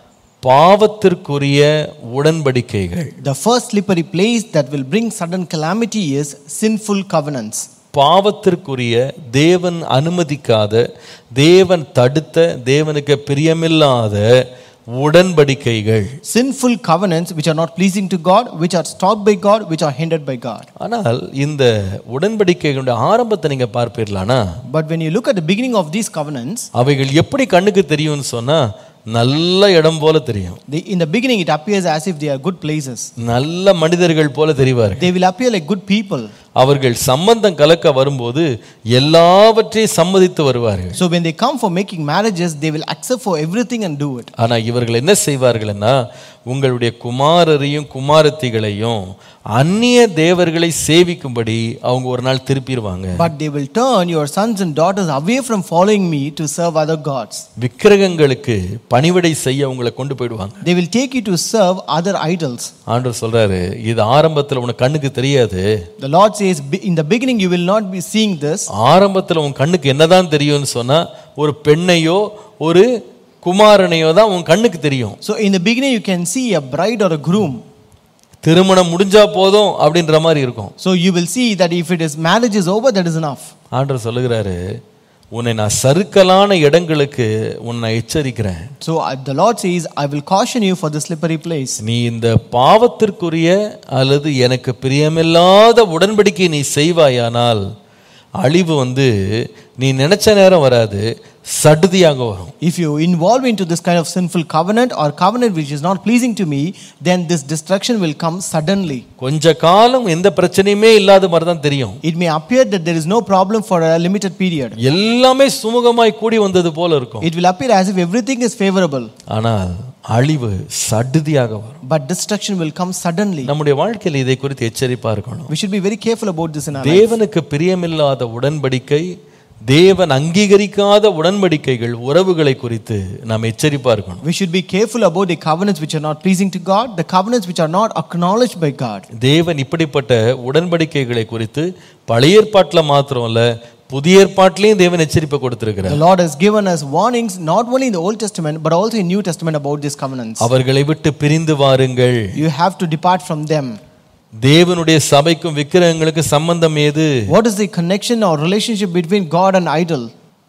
பாவத்திற்குரிய உடன்படிக்கைகள் The first slippery place that will bring sudden calamity is sinful covenants. பாவத்திற்குரிய தேவன் அனுமதிக்காத தேவன் தடுத்த தேவனுக்கு பிரியமில்லாத உடன்படிக்கைகள் Sinful covenants which are not pleasing to God, which are stopped by God, which are hindered by God. ஆனால் இந்த உடன்படிக்கைகளுடைய ஆரம்பத்தை நீங்க பார்ப்பீர்களானா But when you look at the beginning of these covenants, அவைகள் எப்படி கண்ணுக்கு தெரியும்னு சொன்னா நல்ல இடம் போல தெரியும் they, in the beginning it appears as if they are good places. நல்ல மனிதர்கள் போல தெரிவார்கள் They will appear like good people. அவர்கள் சம்பந்தம் கலக்க வரும்போது எல்லாவற்றையும் சம்மதித்து வருவார்கள் So when they come for making marriages, they will accept for everything and do it. ஆனா இவர்கள் என்ன செய்வார்கள்னா உங்களுடைய குமாரரையும் குமாரத்திகளையும் அந்நிய தேவர்களை சேவிக்கும்படி அவங்க ஒரு நாள் திருப்பிடுவாங்க But they will turn your sons and daughters away from following me to serve other gods. விக்கிரகங்களுக்கு பணிவிடை செய்ய உங்களை கொண்டு போயிடுவாங்க They will take you to serve other idols. ஆண்டவர் சொல்றாரு இது ஆரம்பத்துல உனக்கு கண்ணுக்கு தெரியாது The Lord says, "Be- In the beginning, you will not be seeing this. ஆரம்பத்துல உன் கண்ணுக்கு என்னதான் தெரியும்னு சொன்னா ஒரு பெண்ணையோ ஒரு குமாரனையோ தான் உன் கண்ணுக்கு தெரியும் So, in the beginning, you can see a bride or a groom. திருமணம் முடிஞ்சா போதும் அப்படின்ற மாதிரி இருக்கும் So, you will see that if it is marriage is over, that is enough. ஆண்டவர் சொல்லுகிறாரு உன்னை நான் சறுக்கலான இடங்களுக்கு உன்னை எச்சரிக்கிறேன் So, uh, the Lord says, I will caution you for the slippery place. நீ இந்த பாவத்திற்குரிய அல்லது எனக்கு பிரியமில்லாத உடன்படிக்கை நீ செய்வாயானால் அழிவு வந்து நீ நினைச்ச நேரம் வராது சடுதியாக வரும் If you involve into this kind of sinful covenant or covenant which is not pleasing to me, then this destruction will come suddenly. கொஞ்ச காலம் எந்த பிரச்சனையுமே இல்லாத மாதிரி தான் தெரியும் It may appear that there is no problem for a limited period. எல்லாமே சுமூகமாய் கூடி வந்தது போல இருக்கும் It will appear as if everything is favorable, ஆனால் அழிவு சடுதியாக வரும் but destruction will come suddenly. நம்முடைய வாழ்க்கையில் இதை குறித்து எச்சரிப்பா இருக்கணும் We should be very careful about this in our life. தேவனுக்கு பிரியமில்லாத உடன்படிக்கை தேவன் அங்கீகரிக்காத உடன்படிக்கைகள் உறவுகளை குறித்து நாம் எச்சரிப்பா இருக்கணும் We should be careful about the covenants which are not pleasing to God, the covenants which are not acknowledged by God. தேவன் இப்படிப்பட்ட உடன்படிக்கைகளை குறித்து பழைய ஏற்பாட்டில் மாத்திரம் இல்ல புதிய ஏற்பாட்டிலையும் தேவன் எச்சரிப்பை The கொடுத்திருக்கிறார் Lord has given us warnings not only in the Old Testament but also in New Testament about these covenants. அவர்களை விட்டு பிரிந்து வாருங்கள் You have to depart from them. தேவனுடைய சபைக்கும் விக்கிரகங்களுக்கு சம்பந்தம் ஏது What is the connection or relationship between God and idol?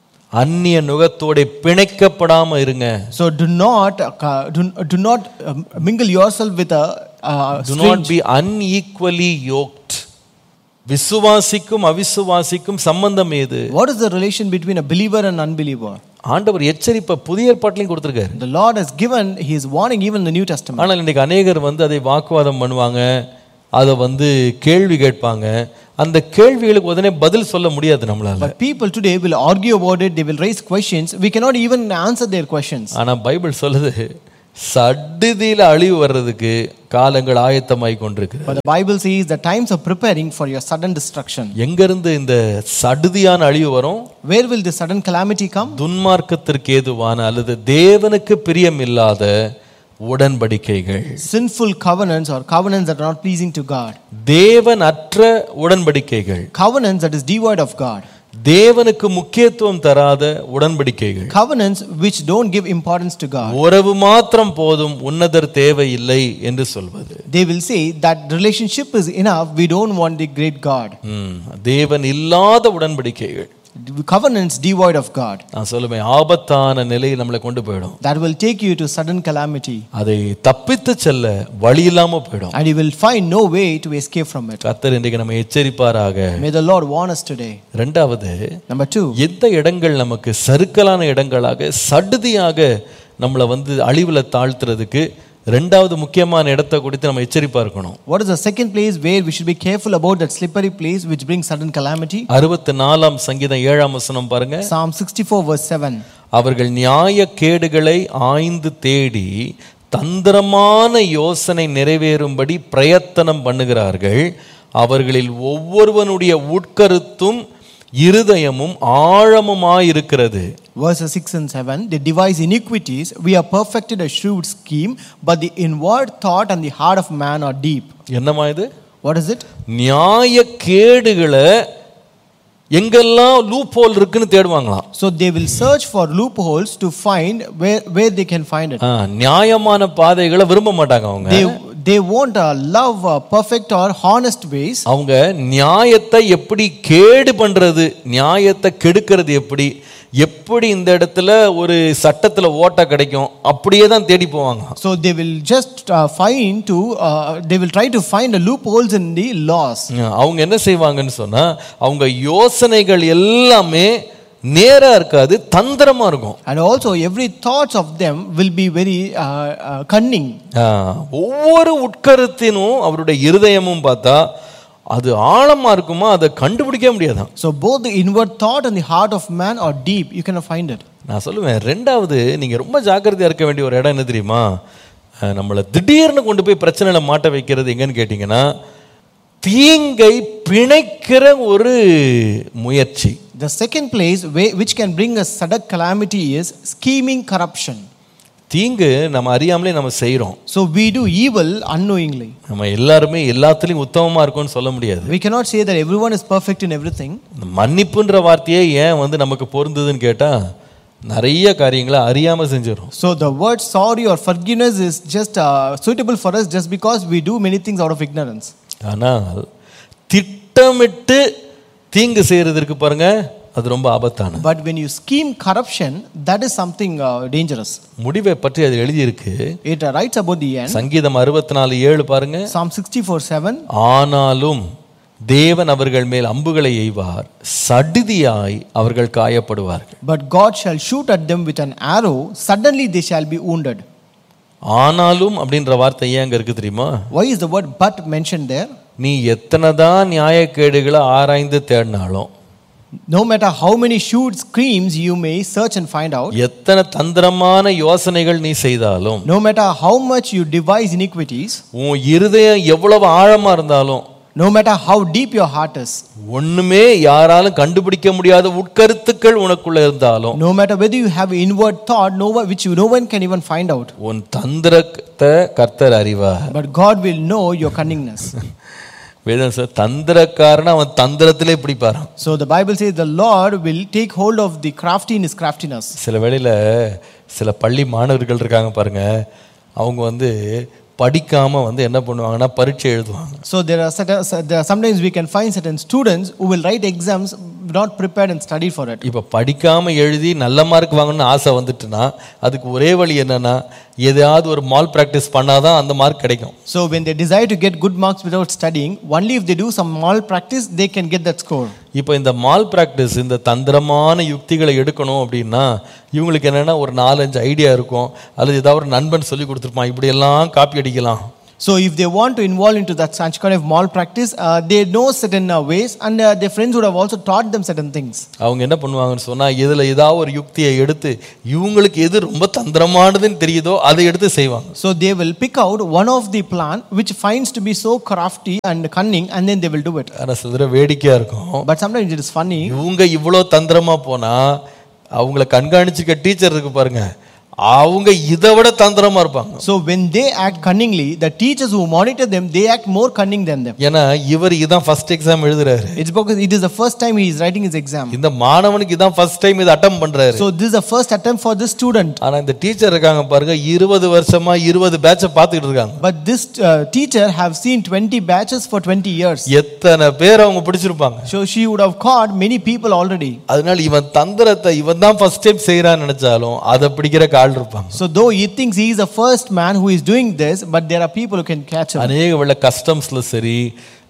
அந்நிய நுகத்தோட பிணைக்கப்படாம இருங்க So do not uh, do, do not um, mingle yourself with a uh, do strange. not be unequally yoked விசுவாசிக்கும் அவிசுவாசிக்கும் சம்பந்தம் ஏது What is the relation between a believer and unbeliever? ஆண்டவர் எச்சரிப்பை புதிய ஏற்பாட்டிலையும் கொடுத்திருக்காரு The Lord has given His warning even in the New Testament. ஆனால் இன்னைக்கு அநேகர் வந்து அதை வாக்குவாதம் பண்ணுவாங்க அதை வந்து கேள்வி கேட்பாங்க அந்த கேள்விகளுக்கு உடனே பதில் சொல்ல முடியாது நம்மளால But people today will argue about it, they will raise questions. We cannot even answer their questions. ஆனா பைபிள் சொல்லுது சடுதியில அழிவு வர்றதுக்கு காலங்கள் ஆயத்தமாய் கொண்டிருக்கு But the Bible says the times are preparing for your sudden destruction. எங்கிருந்து இந்த சடுதியான அழிவு வரும் Where will the sudden calamity come? துன்மார்க்கத்திற்கு ஏதுவான அல்லது தேவனுக்கு பிரியமில்லாத உடன்படிக்கைகள் Sinful covenants or covenants that are not pleasing to God. தேவன் அற்ற உடன்படிக்கைகள் Covenants that is devoid of God. தேவனுக்கு முக்கியத்துவம் தராத உடன்படிக்கைகள் Covenants which don't give importance to God. உறவு மாத்திரம் போதும் உன்னதர் தேவையில்லை என்று சொல்வது They will say that relationship is enough, we don't want the great God. ம், தேவன் இல்லாத உடன்படிக்கைகள் Covenants devoid of God. நான் சொல்லுவேன் ஆபத்தான நிலையை நம்மளை கொண்டு போயிடும் That will take you to sudden calamity. அதை தப்பித்து செல்ல வழி இல்லாம போயிடும் And you will find no way to escape from it. கத்தர் இன்றைக்கு நம்ம எச்சரிப்பாராக May the Lord warn us today. ரெண்டாவது Number two, எந்த இடங்கள் நமக்கு சறுக்கலான இடங்களாக சடுதியாக நம்மளை வந்து அழிவுல தாழ்த்துறதுக்கு ரெண்டாவது முக்கியமான இடத்தை குறித்து நம்ம எச்சரிப்பா இருக்கணும் What is the second place where we should be careful about that slippery place which brings sudden calamity? அறுபத்தி நாலாம் சங்கீதம் ஏழாம் வசனம் பாருங்க Psalm 64, verse 7. அவர்கள் நியாய கேடுகளை ஆய்ந்து தேடி தந்திரமான யோசனை நிறைவேறும்படி பிரயத்தனம் பண்ணுகிறார்கள் அவர்களில் ஒவ்வொருவனுடைய உட்கருத்தும் இருதயமும் ஆழமுமாயிருக்கிறது Verses 6 and 7 They devise iniquities. We have perfected a shrewd scheme, but the inward thought and the heart of man are deep. என்னமா இது What is it? நியாய கேடுகளை எங்கெல்லாம் லூப் ஹோல் இருக்குன்னு தேடுவாங்களாம் So they will search for loopholes to find where, where they can find it. ஆ, நியாயமான பாதைகளை விரும்ப மாட்டாங்க அவங்க They, they won't uh, love uh, perfect or honest ways. அவங்க நியாயத்தை எப்படி கேடு பண்றது நியாயத்தை கெடுக்கிறது எப்படி எப்படி இந்த இடத்துல ஒரு சட்டத்துல ஓட்ட கிடைக்கும் அப்படியே தான் தேடி போவாங்க So they will just uh, find to, uh, they will try to find the loopholes in the laws. அவங்க என்ன செய்வாங்கன்னு சொன்னா அவங்க யோசனைகள் எல்லாமே நேரா இருக்காது தந்திரமா இருக்கும் And also every thoughts of them will be very uh, uh, cunning. ஆ, ஒவ்வொரு உட்கருத்தினும் அவருடைய இருதயமும் பார்த்தா அது ஆழமா இருக்குமா அதை கண்டுபிடிக்க முடியாதான் So both the inward thought and the heart of man are deep. You cannot find it. நான் சொல்லுவேன் ரெண்டாவது நீங்க ரொம்ப ஜாக்கிரதையா இருக்க வேண்டிய ஒரு இடம் என்ன தெரியுமா அஹ், நம்மளை திடீர்னு கொண்டு போய் பிரச்சனையில மாட்ட வைக்கிறது எங்கன்னு கேட்டிங்கன்னா தீங்கை பிணைக்கிற ஒரு முயற்சி The second place where, which can bring a sudden calamity is scheming corruption. தீங்கு நம்ம அறியாமலே நம்ம செய்றோம் So we do evil unknowingly. நம்ம எல்லாருமே எல்லாத்துலயும் உத்தமமா இருக்கோம்னு சொல்ல முடியாது We cannot say that everyone is perfect in everything. இந்த மன்னிப்புன்ற வார்த்தையே ஏன் வந்து நமக்கு பொருந்ததுன்னு கேட்டா நிறைய காரியங்களை அறியாம செஞ்சிடும் So the word sorry or forgiveness is just uh, suitable for us just because we do many things out of ignorance. ஆனால் திட்டமிட்டு தீங்கு செய்யறதற்கு பாருங்க அது ரொம்ப ஆபத்தானது But when you scheme corruption, that is something uh, dangerous. முடிவை பற்றி அது எழுதியிருக்கு It uh, writes about the end. சங்கீதம் அறுபத்தி நாலு ஏழு பாருங்க Psalm 64 7. ஆனாலும் தேவன் அவர்கள் மேல் அம்புகளை எய்வார் சடிதியாய் அவர்கள் காயப்படுவார்கள் But God shall shoot at them with an arrow, suddenly they shall be wounded. ஆனாலும் அப்படின்ற வார்த்தை ஏன் அங்க இருக்கு தெரியுமா Why is the word but mentioned there? நீ எத்தனை தான் நியாயக்கேடுகளை ஆராய்ந்து தேடினாலும் No matter how many shoot screams you may search and find out, எத்தனை தந்திரமான யோசனைகள் நீ செய்தாலும் no matter how much you devise iniquities, உன் இருதயம் எவ்வளவு ஆழமா இருந்தாலும் no matter how deep your heart is, ஒண்ணுமே யாராலும் கண்டுபிடிக்க முடியாத உட்கருத்துக்கள் உனக்குள்ள இருந்தாலும் no matter whether you have inward thought, no one, which no one can even find out, உன் தந்திரத்தை கர்த்தர் அறிவார் but God will know your cunningness. வேதம் சார் தந்திரக்காரன் அவன் தந்திரத்திலே பிடிப்பாரான் So the Bible says the Lord will take hold of the crafty in his craftiness. சில வேளையில சில பள்ளி மாணவர்கள் இருக்காங்க பாருங்க அவங்க வந்து படிக்காம வந்து என்ன பண்ணுவாங்கன்னா பரீட்சை எழுதுவாங்க So there are, certain, there are sometimes we can find certain students who will write exams not prepared and studied for it. இப்போ படிக்காம எழுதி நல்ல மார்க் வாங்கணும்னு ஆசை வந்துட்டுனா அதுக்கு ஒரே வழி என்னன்னா எதையாவது ஒரு மால் ப்ராக்டிஸ் பண்ணாதான் அந்த மார்க் கிடைக்கும் So when they desire to get good marks without studying, only if they do some mal practice, they can get that score. இப்போ இந்த மால் ப்ராக்டிஸ் இந்த தந்திரமான யுக்திகளை எடுக்கணும் அப்படின்னா இவங்களுக்கு என்னன்னா ஒரு நாலஞ்சு ஐடியா இருக்கும் அல்லது ஏதாவது ஒரு நண்பன் சொல்லி கொடுத்துருப்பான் இப்படியெல்லாம் காப்பி அடிக்கலாம் So if they want to involve into that such kind of mal practice, uh, they know certain uh, ways and uh, their friends would have also taught them certain things. அவங்க என்ன பண்ணுவாங்கன்னு சொன்னா இதுல ஏதாவது ஒரு யுக்தியை எடுத்து இவங்களுக்கு எது ரொம்ப தந்திரமானதுன்னு தெரியுதோ அதை எடுத்து செய்வாங்க So they will pick out one of the plan which finds to be so crafty and cunning and then they will do it. ஆனா சில தடவை வேடிக்கையா இருக்கும் But sometimes it is funny. இவங்க இவ்வளோ தந்திரமா போனா அவங்கள கண்காணிச்சுக்க டீச்சர் இருக்கு பாருங்க அவங்க இதை விட தந்திரமா இருப்பாங்க So when they act cunningly, the teachers who monitor them, they act more cunning than them. ஏன்னா இவர் இதான் ஃபர்ஸ்ட் எக்ஸாம் எழுதுறாரு It's because it is the first time he is writing his exam. இந்த மாணவனுக்கு இதான் ஃபர்ஸ்ட் டைம் இதை அட்டம் பண்றாரு So this is the first attempt for this student. ஆனா இந்த டீச்சர் இருக்காங்க பாருங்க இருபது வருஷமா இருபது பேட்சை பார்த்துக்கிட்டு இருக்காங்க But this uh, teacher have seen 20 batches for 20 years. எத்தனை பேர் அவங்க பிடிச்சிருப்பாங்க So she would have caught many people already. அதனால இவன் தந்திரத்தை இவன் தான் ஃபர்ஸ்ட் டைம் செய்யறான்னு நினைச்சாலும் அதை பிடிக்கிற ஆள் இருப்பாங்க So though he thinks he is the first man who is doing this, but there are people who can catch him. அநேக வெள்ள கஸ்டம்ஸ்ல சரி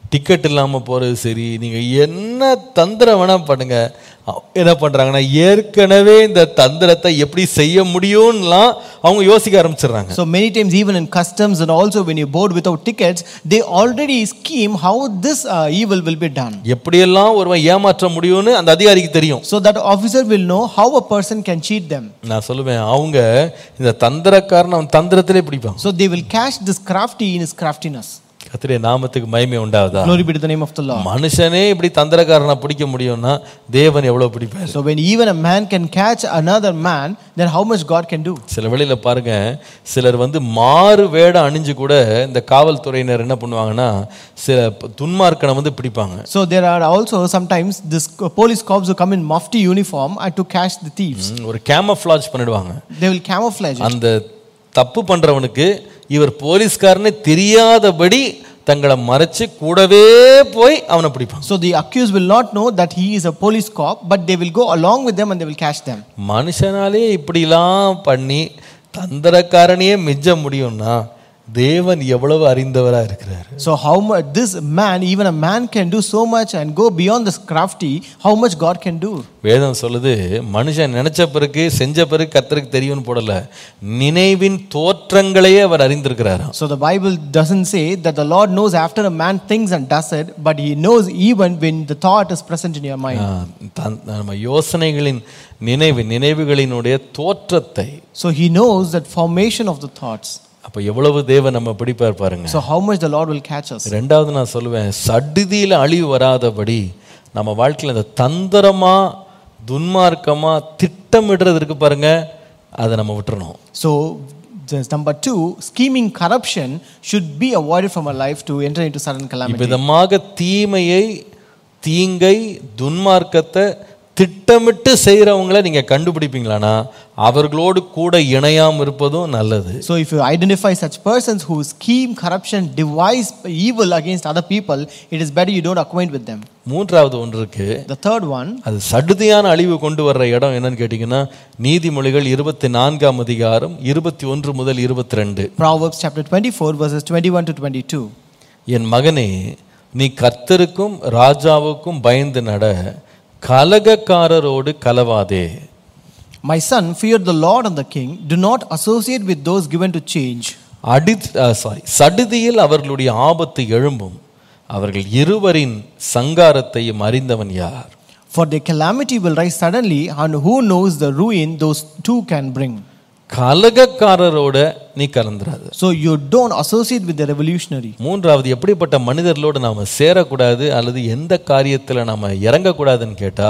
டிக்கெட் இல்லாம போறது சரி நீங்க என்ன தந்திரம் வேணா பண்ணுங்க அ- என்ன பண்றாங்கன்னா ஏற்கனவே இந்த தந்திரத்தை எப்படி செய்ய முடியும்லாம் அவங்க யோசிக்க ஆரம்பிச்சிடுறாங்க So many times, even in customs and also when you board without tickets, they already scheme how this uh, evil will be done. எப்படியெல்லாம் ஒருவன் ஏமாற்ற முடியும்னு அந்த அதிகாரிக்கு தெரியும் So that officer will know how a person can cheat them. நான் சொல்லுவேன் அவங்க இந்த தந்திரக்காரன் அவன் தந்திரத்திலே பிடிப்பான் So they will catch this crafty in his craftiness. கத்திரிய நாமத்துக்கு மகிமை உண்டாவதா Glory be to the name of the Lord. மனுஷனே இப்படி தந்திரக்காரனை பிடிக்க முடியும்னா தேவன் எவ்வளவு பிடிப்பார் So when even a man can catch another man, then how much God can do? சில வேளையில பாருங்க சிலர் வந்து மாறு வேடம் அணிஞ்சு கூட இந்த காவல்துறையினர் என்ன பண்ணுவாங்கன்னா சில ப- துன்மார்க்கனை வந்து பிடிப்பாங்க So there are also sometimes this police cops who come in mufti uniform and to catch the thieves. ம், ஒரு கேமஃப்ளாஜ் பண்ணிடுவாங்க They will camouflage it. அந்த தப்பு பண்றவனுக்கு இவர் போலீஸ்காரனே தெரியாதபடி தங்களை மறைச்சு கூடவே போய் அவனை பிடிப்பாங்க So the accused will not know that he is a police cop, but they will go along with them and they will catch them. மனுஷனாலே இப்படிலாம் பண்ணி தந்திரக்காரனையே மிஞ்ச முடியும்னா தேவன் எவ்வளவு அறிந்தவரா இருக்கிறார் So how much this man, even a man can do so much and go beyond this crafty, how much God can do. வேதம் சொல்லுது மனுஷன் நினைச்ச பிறகு செஞ்ச பிறகு கர்த்தருக்கு தெரியும்னு போடல நினைவின் தோற்றங்களையே அவர் அறிந்திருக்கிறாராம் So the Bible doesn't say that the Lord knows after a man thinks and does it, but he knows even when the thought is present in your mind. ஆ, தன்- நம்ம யோசனைகளின் நினைவு நினைவுகளினுடைய தோற்றத்தை So he knows that formation of the thoughts. அப்ப எவ்வளவு தேவன் நம்ம பிடிப்பார் பாருங்க So how much the Lord will catch us. ரெண்டாவது நான் சொல்லுவேன் சடுதியில அழிவு வராதபடி நம்ம வாழ்க்கையில இந்த தந்திரமா துன்மார்க்கமா திட்டமிடுறது இருக்கு பாருங்க அதை நம்ம விட்டுறணும் So just number two, scheming corruption should be avoided from our life to enter into sudden calamity. விதமாக தீமையை தீங்கை துன்மார்க்கத்தை திட்டமிட்டு செய்கிறவங்கள நீங்க கண்டுபிடிப்பீங்களானா அவர்களோடு கூட இணையாம இருப்பதும் நல்லது So if you identify such persons who scheme corruption, devise evil against other people, it is better you don't acquaint with them. மூன்றாவது ஒன்று இருக்கு The third one, அது சடுதியான அழிவு கொண்டு வர்ற இடம் என்னன்னு கேட்டிங்கன்னா நீதிமொழிகள் இருபத்தி நான்காம் அதிகாரம் இருபத்தி ஒன்று முதல் இருபத்தி ரெண்டு Proverbs chapter 24, verses 21 to 22. என் மகனே நீ கர்த்தருக்கும் ராஜாவுக்கும் பயந்து நட கலகக்காரரோடு கலவாதே My son, fear the Lord and the king. Do not associate with those given to change. அடி சாரி சடுதியில் அவர்களுடைய ஆபத்து எழும்பும் அவர்கள் இருவரின் சங்காரத்தையும் அறிந்தவன் யார் For their calamity will rise suddenly, and who knows the ruin those two can bring. கலகக்காரரோட நீ கலந்துராது So you don't associate with the revolutionary. மூன்றாவது எப்படிப்பட்ட மனிதர்களோடு நாம சேரக்கூடாது அல்லது எந்த காரியத்துல நாம இறங்கக்கூடாதுன்னு கேட்டா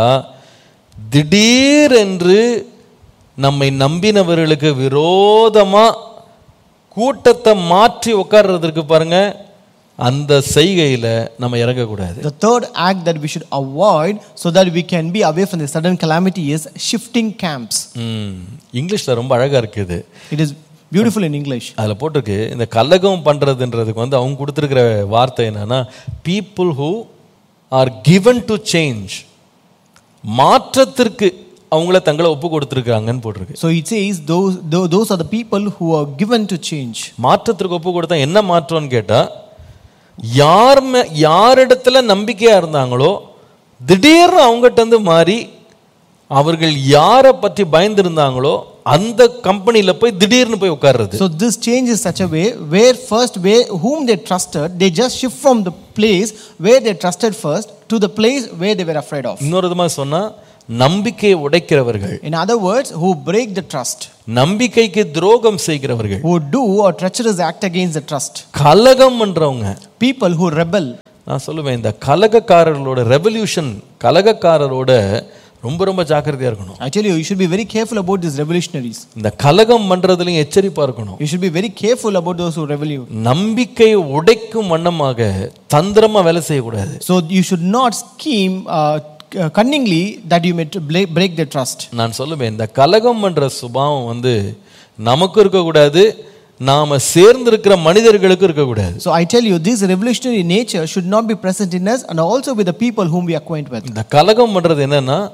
திடீர் என்று நம்மை நம்பினவர்களுக்கு விரோதமா கூட்டத்தை மாற்றி உட்கார்றதுக்கு பாருங்க அந்த செய்கையில நம்ம இறங்கக்கூடாது The third act that we should avoid so that we can be away from the sudden calamity is shifting camps. ம், இங்கிலீஷ்ல ரொம்ப அழகா இருக்குது It is beautiful in English. அதில் போட்டிருக்கு இந்த கல்லகம் பண்ணுறதுன்றதுக்கு வந்து அவங்க கொடுத்துருக்கிற வார்த்தை என்னன்னா people who are given to change மாற்றத்திற்கு அவங்கள தங்களை ஒப்பு கொடுத்துருக்காங்கன்னு போட்டிருக்கு So it says those, tho- those are the people who are given to change. மாற்றத்திற்கு ஒப்பு கொடுத்தா என்ன மாற்றம்னு கேட்டா யார் மே யாரிடத்துல நம்பிக்கையா இருந்தாங்களோ திடீர்னு அவங்ககிட்ட இருந்து மாறி அவர்கள் யாரை பற்றி பயந்திருந்தாங்களோ அந்த கம்பெனியில போய் திடீர்னு போய் உட்கார்றது So this change is such a way where first where whom they trusted, they just shift from the place where they trusted first to the place where they were afraid of. இன்னொரு விதமா சொன்னா நம்பிக்கையை உடைக்கிறவர்கள் In other words, who break the trust, நம்பிக்கைக்கு துரோகம் செய்கிறவர்கள் who do a treacherous act against the trust, கலகம் பண்றவங்க people who rebel. நான் சொல்லுவேன் இந்த கலகக்காரர்களோட ரெவல்யூஷன் கலகக்காரரோட ரொம்ப ரொம்ப ஜாக்கிரதையா இருக்கணும் I tell you, you should be very careful about these revolutionaries. இந்த கலகம் பண்றதுலயும் எச்சரிப்பா இருக்கணும் You should be very careful about those who rebel you. நம்பிக்கையை உடைக்கும் வண்ணமாக தந்திரமா வேலை செய்யக்கூடாது So you should not scheme uh, cunningly that you may break break their trust. நான் சொல்லுவேன் இந்த கலகம் பண்ற சுபாவம் வந்து நமக்கு இருக்கக்கூடாது நாம சேர்ந்திருக்கிற மனிதர்களுக்கு இருக்கக்கூடாது So I tell you, this revolutionary nature should not be present in us and also with the people whom we acquaint with. இந்த கலகம் பண்றது என்னன்னா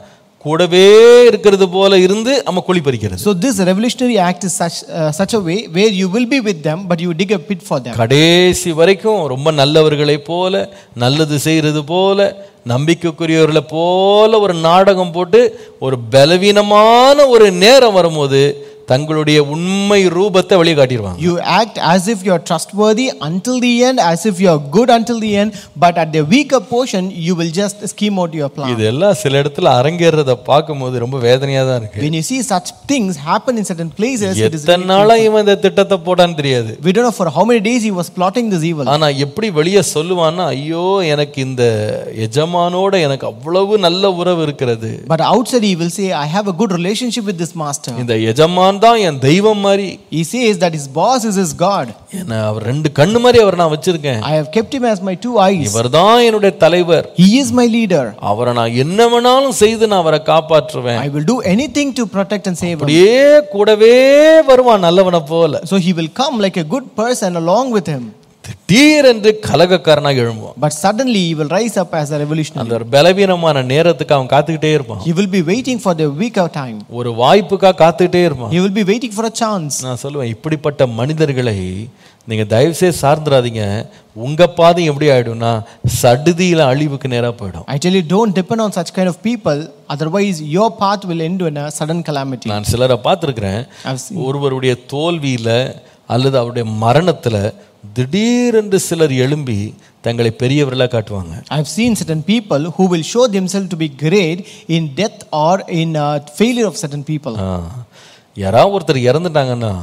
கூடவே இருக்கிறது போல இருந்து நம்ம குழி பறிக்கிறது So this revolutionary act is such uh, such a way where you will be with them, but you dig a pit for them. கடைசி வரைக்கும் ரொம்ப நல்லவர்களைப் போல நல்லது செய்யறது போல நம்பிக்கைக்குரியவர்களை போல ஒரு நாடகம் போட்டு ஒரு பலவீனமான ஒரு நேரம் வரும்போது தங்களுடைய உண்மை ரூபத்தை வெளியே காட்டிடுவாங்க You act as if you are trustworthy until the end, as if you are good until the end, but at the weaker portion, you will just scheme out your plan. இதெல்லாம் சில இடத்துல அரங்கேறத பார்க்கும்போது ரொம்ப வேதனையா தான் இருக்கு When you see such things happen in certain places, it is எத்தனை நாளா இவன் இந்த திட்டத்தை போட்டான்னு தெரியாது we don't know for how many days he was plotting this evil. ஆனா எப்படி வெளியே சொல்லுவான்னா ஐயோ எனக்கு இந்த எஜமானோட எனக்கு அவ்வளவு நல்ல உறவு இருக்கிறது But outside, he will say, I have a good relationship with this master. இந்த எஜமான் தான் என் தெய்வம் மாதிரி He says that his boss is his God. என்ன அவர் ரெண்டு கண்ணு மாதிரி அவர் நான் வச்சிருக்கேன் I have kept him as my two eyes. இவர்தான் என்னுடைய தலைவர் He is my leader. அவரை நான் என்ன வேணாலும் செய்து நான் அவரை காப்பாற்றுவேன் I will do anything to protect and save him. அப்படியே கூடவே வருவான் நல்லவனை போல So he will come like a good person along with him. திடீரென்று கலகக்காரனாக எழும்புவான் But suddenly he will rise up as a revolutionary. அந்த ஒரு பலவீனமான நேரத்துக்கு அவன் காத்துக்கிட்டே இருப்பான் He will be waiting for the weaker time. ஒரு வாய்ப்புக்காக காத்துக்கிட்டே இருப்பான் He will be waiting for a chance. நான் சொல்லுவேன் இப்படிப்பட்ட மனிதர்களை நீங்க தயவுசெய்து சார்ந்துடாதீங்க உங்க பாதை எப்படி ஆயிடும்னா சடுதியில அழிவுக்கு நேரா போயிடும் I tell you, don't depend on such kind of people, otherwise, your path will end in a sudden calamity. நான் சிலரை பார்த்துருக்கிறேன் I've seen. ஒருவருடைய தோல்வியில அல்லது அவருடைய மரணத்துல திடீரென்று சிலர் எழும்பி தங்களை பெரியவர்களாக காட்டுவாங்க I've seen certain people who will show themselves to be great in death or in uh, failure of certain people. ஆ. யாராவது ஒருத்தர் இறந்துட்டாங்கன்னா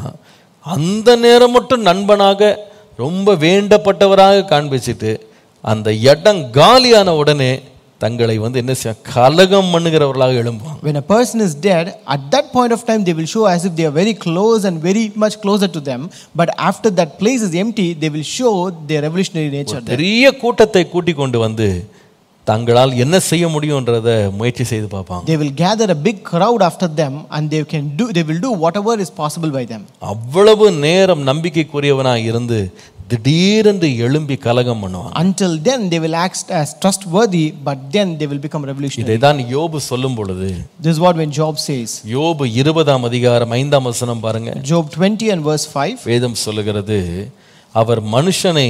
அந்த நேரம் மட்டும் நண்பனாக ரொம்ப வேண்டப்பட்டவராக காண்பிச்சிட்டு அந்த இடம் காலியான உடனே தங்களை வந்து என்ன செய்ய கலகம் பண்ணுகிறவர்களாக எழும்புவாங்க When a person is dead, at that point of time, they will show as if they are very close and very much closer to them. But after that place is empty, they will show their revolutionary nature. there. பெரிய கூட்டத்தை கூட்டிக் கொண்டு வந்து தங்களால் என்ன செய்ய முடியுன்றத முயற்சி செய்து பார்ப்பாங்க They will gather a big crowd after them, and they can do. They will do whatever is possible by them. அவ்வளவு நேரம் நம்பிக்கைக்குரியவனாக இருந்து திடீரென்று எழும்பி கலகம் பண்ணுவான் Until then, they will act as trustworthy, but then they will become revolutionary. இதை தான் யோபு சொல்லும் பொழுது This is what when Job says. யோபு இருபதாம் அதிகாரம் ஐந்தாம் வசனம் பாருங்க Job 20 and verse 5. வேதம் சொல்லுகிறது அவர் மனுஷனை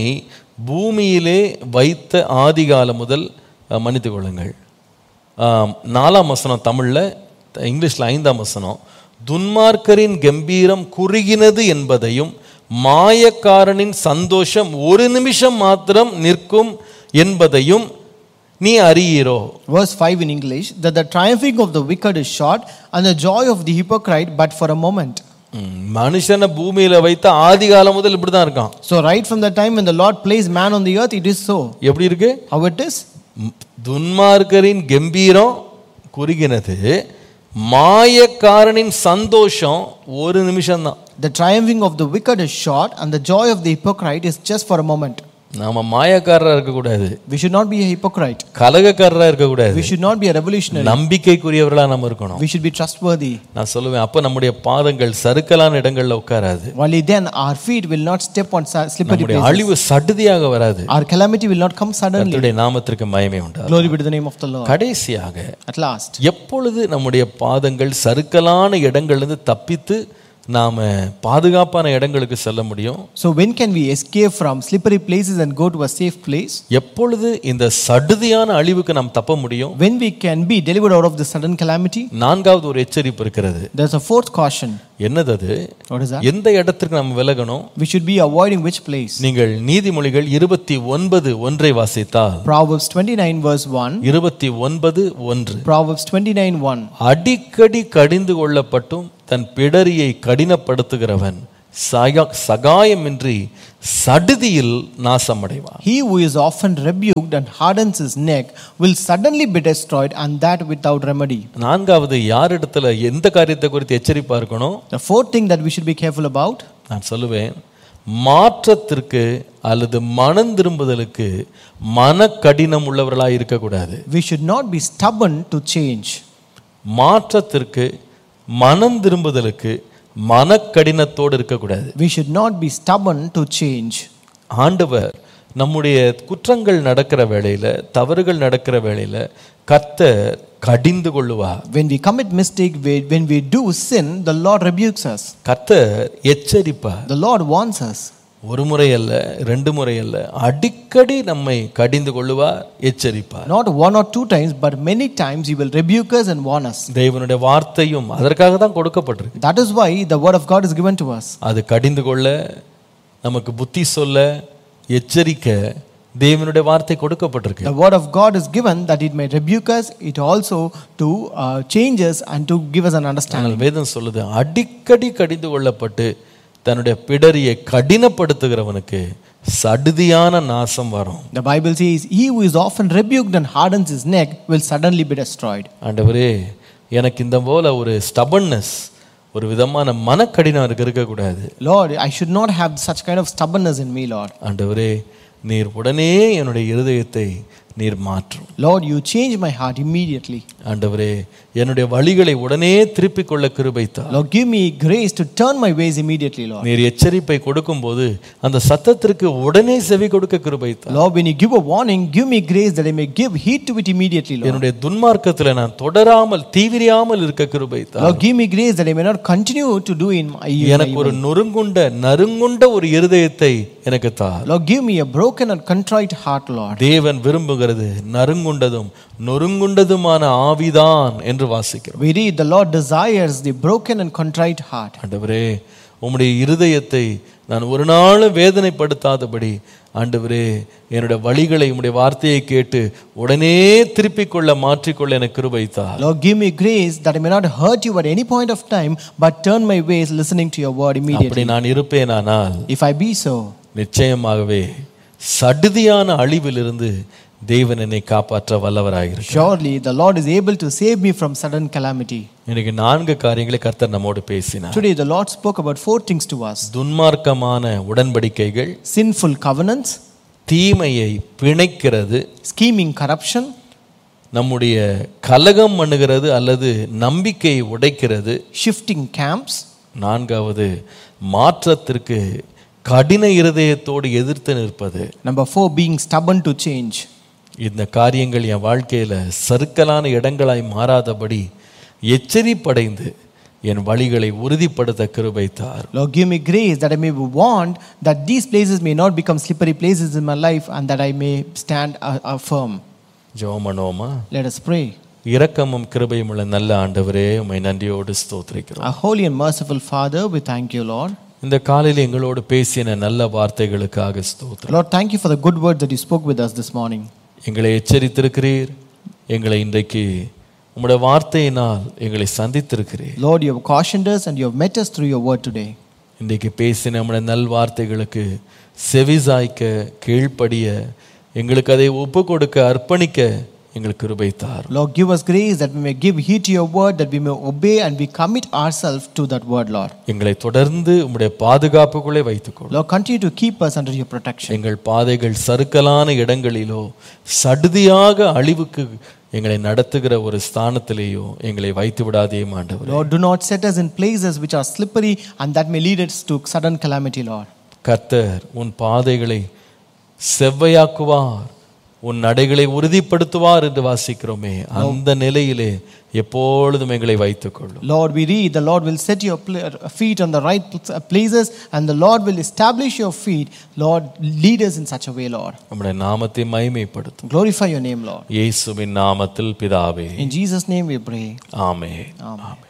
பூமியிலே வைத்த ஆதிகாலம் முதல் அஹ், மன்னித்துக் கொள்ளுங்கள் ஆம், நாலாம் வசனம் தமிழில் இங்கிலீஷில் ஐந்தாம் வசனம் துன்மார்க்கரின் கம்பீரம் குறுகினது என்பதையும் மாயக்காரனின் சந்தோஷம் ஒரு நிமிஷம் மாத்திரம் நிற்கும் என்பதையும் நீ அறியீரோ Verse 5 in English that the triumphing of the wicked is short, and the joy of the hypocrite but for a moment. ம், மனுஷனை பூமியில வைத்த ஆதிகாலம் முதல் இப்படி தான் இருக்கான் So, right from the time when the Lord placed man on the earth, it is so. எப்படி இருக்கு How it is? ம், துன்மார்க்கரின் கம்பீரம் குறுகினது மாயக்காரனின் சந்தோஷம் ஒரு நிமிஷம்தான் The triumphing of the wicked is short, and the joy of the hypocrite is just for a moment. நாம மாயக்காரரா இருக்கக்கூடாது We should not be a hypocrite. கலகக்காரரா இருக்கக்கூடாது We should not be a revolutionary. நம்பிக்கைக்குரியவர்களா நம்ம இருக்கணும் We should be trustworthy. நான் சொல்லுவேன் அப்ப நம்முடைய பாதங்கள் சறுக்கலான இடங்கள்ல உட்காராது Only then our feet will not step on sa- slippery நம்முடைய places. அழிவு சடுதியாக வராது Our calamity will not come suddenly. கர்த்தருடைய நாமத்திற்கு மயமே உண்டா Glory be to the name of the Lord. கடைசியாக At last. எப்பொழுது நம்முடைய பாதங்கள் சறுக்கலான இடங்கள்லேருந்து தப்பித்து நாம பாதுகாப்பான இடங்களுக்கு செல்ல முடியும் So, when can we escape from slippery places and go to a safe place? எப்பொழுது இந்த சடுதியான அழிவுக்கு நாம் தப்ப முடியும் When we can be delivered out of the sudden calamity? நான்காவது ஒரு எச்சரிப்பு இருக்கிறது There's a fourth caution. என்னது அது What is that? எந்த இடத்திற்கு நம்ம விலகணும் We should be avoiding which place? நீங்கள் நீதிமொழிகள் இருபத்தி ஒன்பது ஒன்றை வாசித்தால் Proverbs 29, verse 1. இருபத்தி ஒன்பது ஒன்று Proverbs 29, 1. அடிக்கடி கடிந்து கொள்ளப்பட்டும் தன் பிடரியை கடினப்படுத்துகிறவன் சக சகாயமின்றி சடுதியில் நாசமடைவான் He who is often rebuked and hardens his neck will suddenly be destroyed, and that without remedy. நான்காவது யாரிடத்துல எந்த காரியத்தை குறித்து எச்சரிப்பா இருக்கணும் The fourth thing that we should be careful about நான் சொல்லுவேன் மாற்றத்திற்கு அல்லது மனம் திரும்புதலுக்கு மனக்கடினம் உள்ளவர்களாக இருக்கக்கூடாது we should not be stubborn to change. மாற்றத்திற்கு மனம் திரும்புதலுக்கு மனக்கடினத்தோடு இருக்கக்கூடாது We should not be stubborn to change. ஆண்டவர் நம்முடைய குற்றங்கள் நடக்கிற வேளையில தவறுகள் நடக்கிற வேளையில கர்த்தர் கடிந்து கொள்ளுவார் When we commit mistake, we- when we do sin, the Lord rebukes us. கர்த்தர் எச்சரிப்பார் The Lord warns us. ஒரு முறை அல்ல ரெண்டு முறை அல்ல அடிக்கடி நம்மை கடிந்து கொள்ளுவார் எச்சரிப்பார் Not one or two times, but many times He will rebuke us and warn us. தேவனுடைய வார்த்தையும் அதற்காக தான் கொடுக்கப்பட்டிருக்கு That is why the word of God is given to us. அது கடிந்து கொள்ள நமக்கு புத்தி சொல்ல எச்சரிக்க தேவனுடைய வார்த்தை கொடுக்கப்பட்டிருக்கு The word of God is given that it may rebuke us, it also to uh, change us and to give us an understanding. ஆனால் வேதம் சொல்லுது அடிக்கடி கடிந்து கொள்ளப்பட்டு தன்னுடைய பிடரியை கடினப்படுத்துகிறவனுக்கு சடுதியான நாசம் வரும் The Bible says, He who is often rebuked and hardens his neck will suddenly be destroyed. ஆண்டவரே எனக்கு இந்த போல ஒரு ஸ்டபன்னஸ் ஒரு விதமான மனக்கடினம் இருக்கு இருக்கக்கூடாது Lord, I should not have such kind of stubbornness in me, Lord. ஆண்டவரே நீர் உடனே என்னுடைய இருதயத்தை நீர் மாற்றும் Lord, you change my heart immediately. ஆண்டவரே என்னுடைய வழிகளை உடனே திருப்பிக் கொள்ள கிருபைத்தார் Lord, give me grace to turn my ways immediately, Lord. நீர் எச்சரிப்பை கொடுக்கும்போது அந்த சத்தத்திற்கு உடனே செவி கொடுக்க கிருபைத்தார் Lord, when you give a warning, give me grace that I may give heed to it immediately, Lord. என்னுடைய துன்மார்க்கத்தில் நான் தொடராமல் தீவிரியாமல் இருக்க கிருபைத்தார் Lord, give me grace that I may not continue to do in my எனக்கு ஒரு நொறுங்குண்ட நறுங்குண்ட ஒரு இருதயத்தை எனக்கு தார் Lord, give me a broken and contrite heart, Lord. தேவன் விரும்புகிறது நறுங்குண்டதும் நொறுங்குண்டதுமான ஆவிதான் என்று வாசிக்கிறோம் We read, the Lord desires the broken and contrite heart. ஆண்டவரே உம்முடைய இருதயத்தை நான் ஒரு நாளும் வேதனைப்படுத்தாதபடி ஆண்டவரே என்னுடைய வழிகளை உம்முடைய வார்த்தையை கேட்டு உடனே திருப்பிக் கொள்ள மாற்றிக்கொள்ள எனக்கு கிருபைத்தார் Lord, give me grace that I may not hurt you at any point of time, but turn my ways listening to your word அப்படி immediately. நான் இருப்பேனானால் If I be so, நிச்சயமாகவே சடுதியான அழிவிலிருந்து தேவன் என்னை காப்பாற்ற வல்லவராகிறார் surely the Lord is able to save me from sudden calamity. இன்னைக்கு நான்கு காரியங்களை கர்த்தர் நம்மோடு பேசினார் Today, the Lord spoke about four things to us துன்மார்க்கமான உடன்படிக்கைகள் sinful covenants, தீமையை பிணைக்கிறது scheming corruption, நம்முடைய கலகம் பண்ணுகிறது அல்லது நம்பிக்கையை உடைக்கிறது shifting camps, நான்காவது மாற்றத்திற்கு கடின இருதயத்தோடு எதிர்த்து நிற்பது number four, being stubborn to change. இந்த காரியங்கள் என் வாழ்க்கையில சறுக்கலான இடங்களாய் மாறாதபடி எச்சரிப்படைந்து என் வழிகளை உறுதிப்படுத்த கிருபைத்தார் Lord, give me grace that I may be warned that these places may not become slippery places in my life and that I may stand uh, uh, firm. ஜோமனோமா Let us pray. இரக்கமும் கிருபையும் உள்ள நல்ல ஆண்டவரே உம்மை நன்றியோடு ஸ்தோத்திரிக்கிறோம் Our holy and merciful Father, we thank you, Lord. இந்த காலையில் எங்களோடு பேசின நல்ல வார்த்தைகளுக்காக ஸ்தோத்திரம் Lord, thank you for the good words that you spoke with us this morning. எங்களை எச்சரித்திருக்கிறீர் எங்களை இன்றைக்கு உம்முடைய வார்த்தையினால் எங்களை சந்தித்திருக்கிறீர் Lord, you have cautioned us and you have met us through your word today. இன்றைக்கு பேசின நம்முடைய நல் வார்த்தைகளுக்கு செவிசாய்க்க கீழ்ப்படிய எங்களுக்கு அதை ஒப்பு கொடுக்க அர்ப்பணிக்க எங்களுக்கு கிருபைத்தார் Lord, give us grace that we may give heed to your word, that we may obey and we commit ourselves to that word, Lord. எங்களை தொடர்ந்து உம்முடைய பாதுகாப்புக்குள்ளே வைத்துக்கொள்ளும் Lord, continue to keep us under your protection. எங்கள் பாதைகள் சறுக்கலான இடங்களிலோ சடுதியாக அழிவுக்கு எங்களை நடத்துகிற ஒரு ஸ்தானத்திலேயோ எங்களை வைத்து விடாதே ஆண்டவர் Lord, do not set us in places which are slippery and that may lead us to sudden calamity, Lord. கர்த்தர் உன் பாதைகளை செவ்வையாக்குவார் உன் நடைகளை உறுதிப்படுத்துவார் என்று வாசிக்கிறோமே அந்த நிலையிலே எப்பொழுதும் எங்களை வைத்துக்கொள்ளும் Lord, we read the Lord will set your pla- feet on the right pl- places and the Lord will establish your feet. Lord, lead us in such a way, Lord. நம்முடைய நாமத்தை மகிமைப்படுத்தும் Glorify your name, Lord. இயேசுவின் நாமத்தில் பிதாவே In Jesus' name we pray. ஆமே Amen.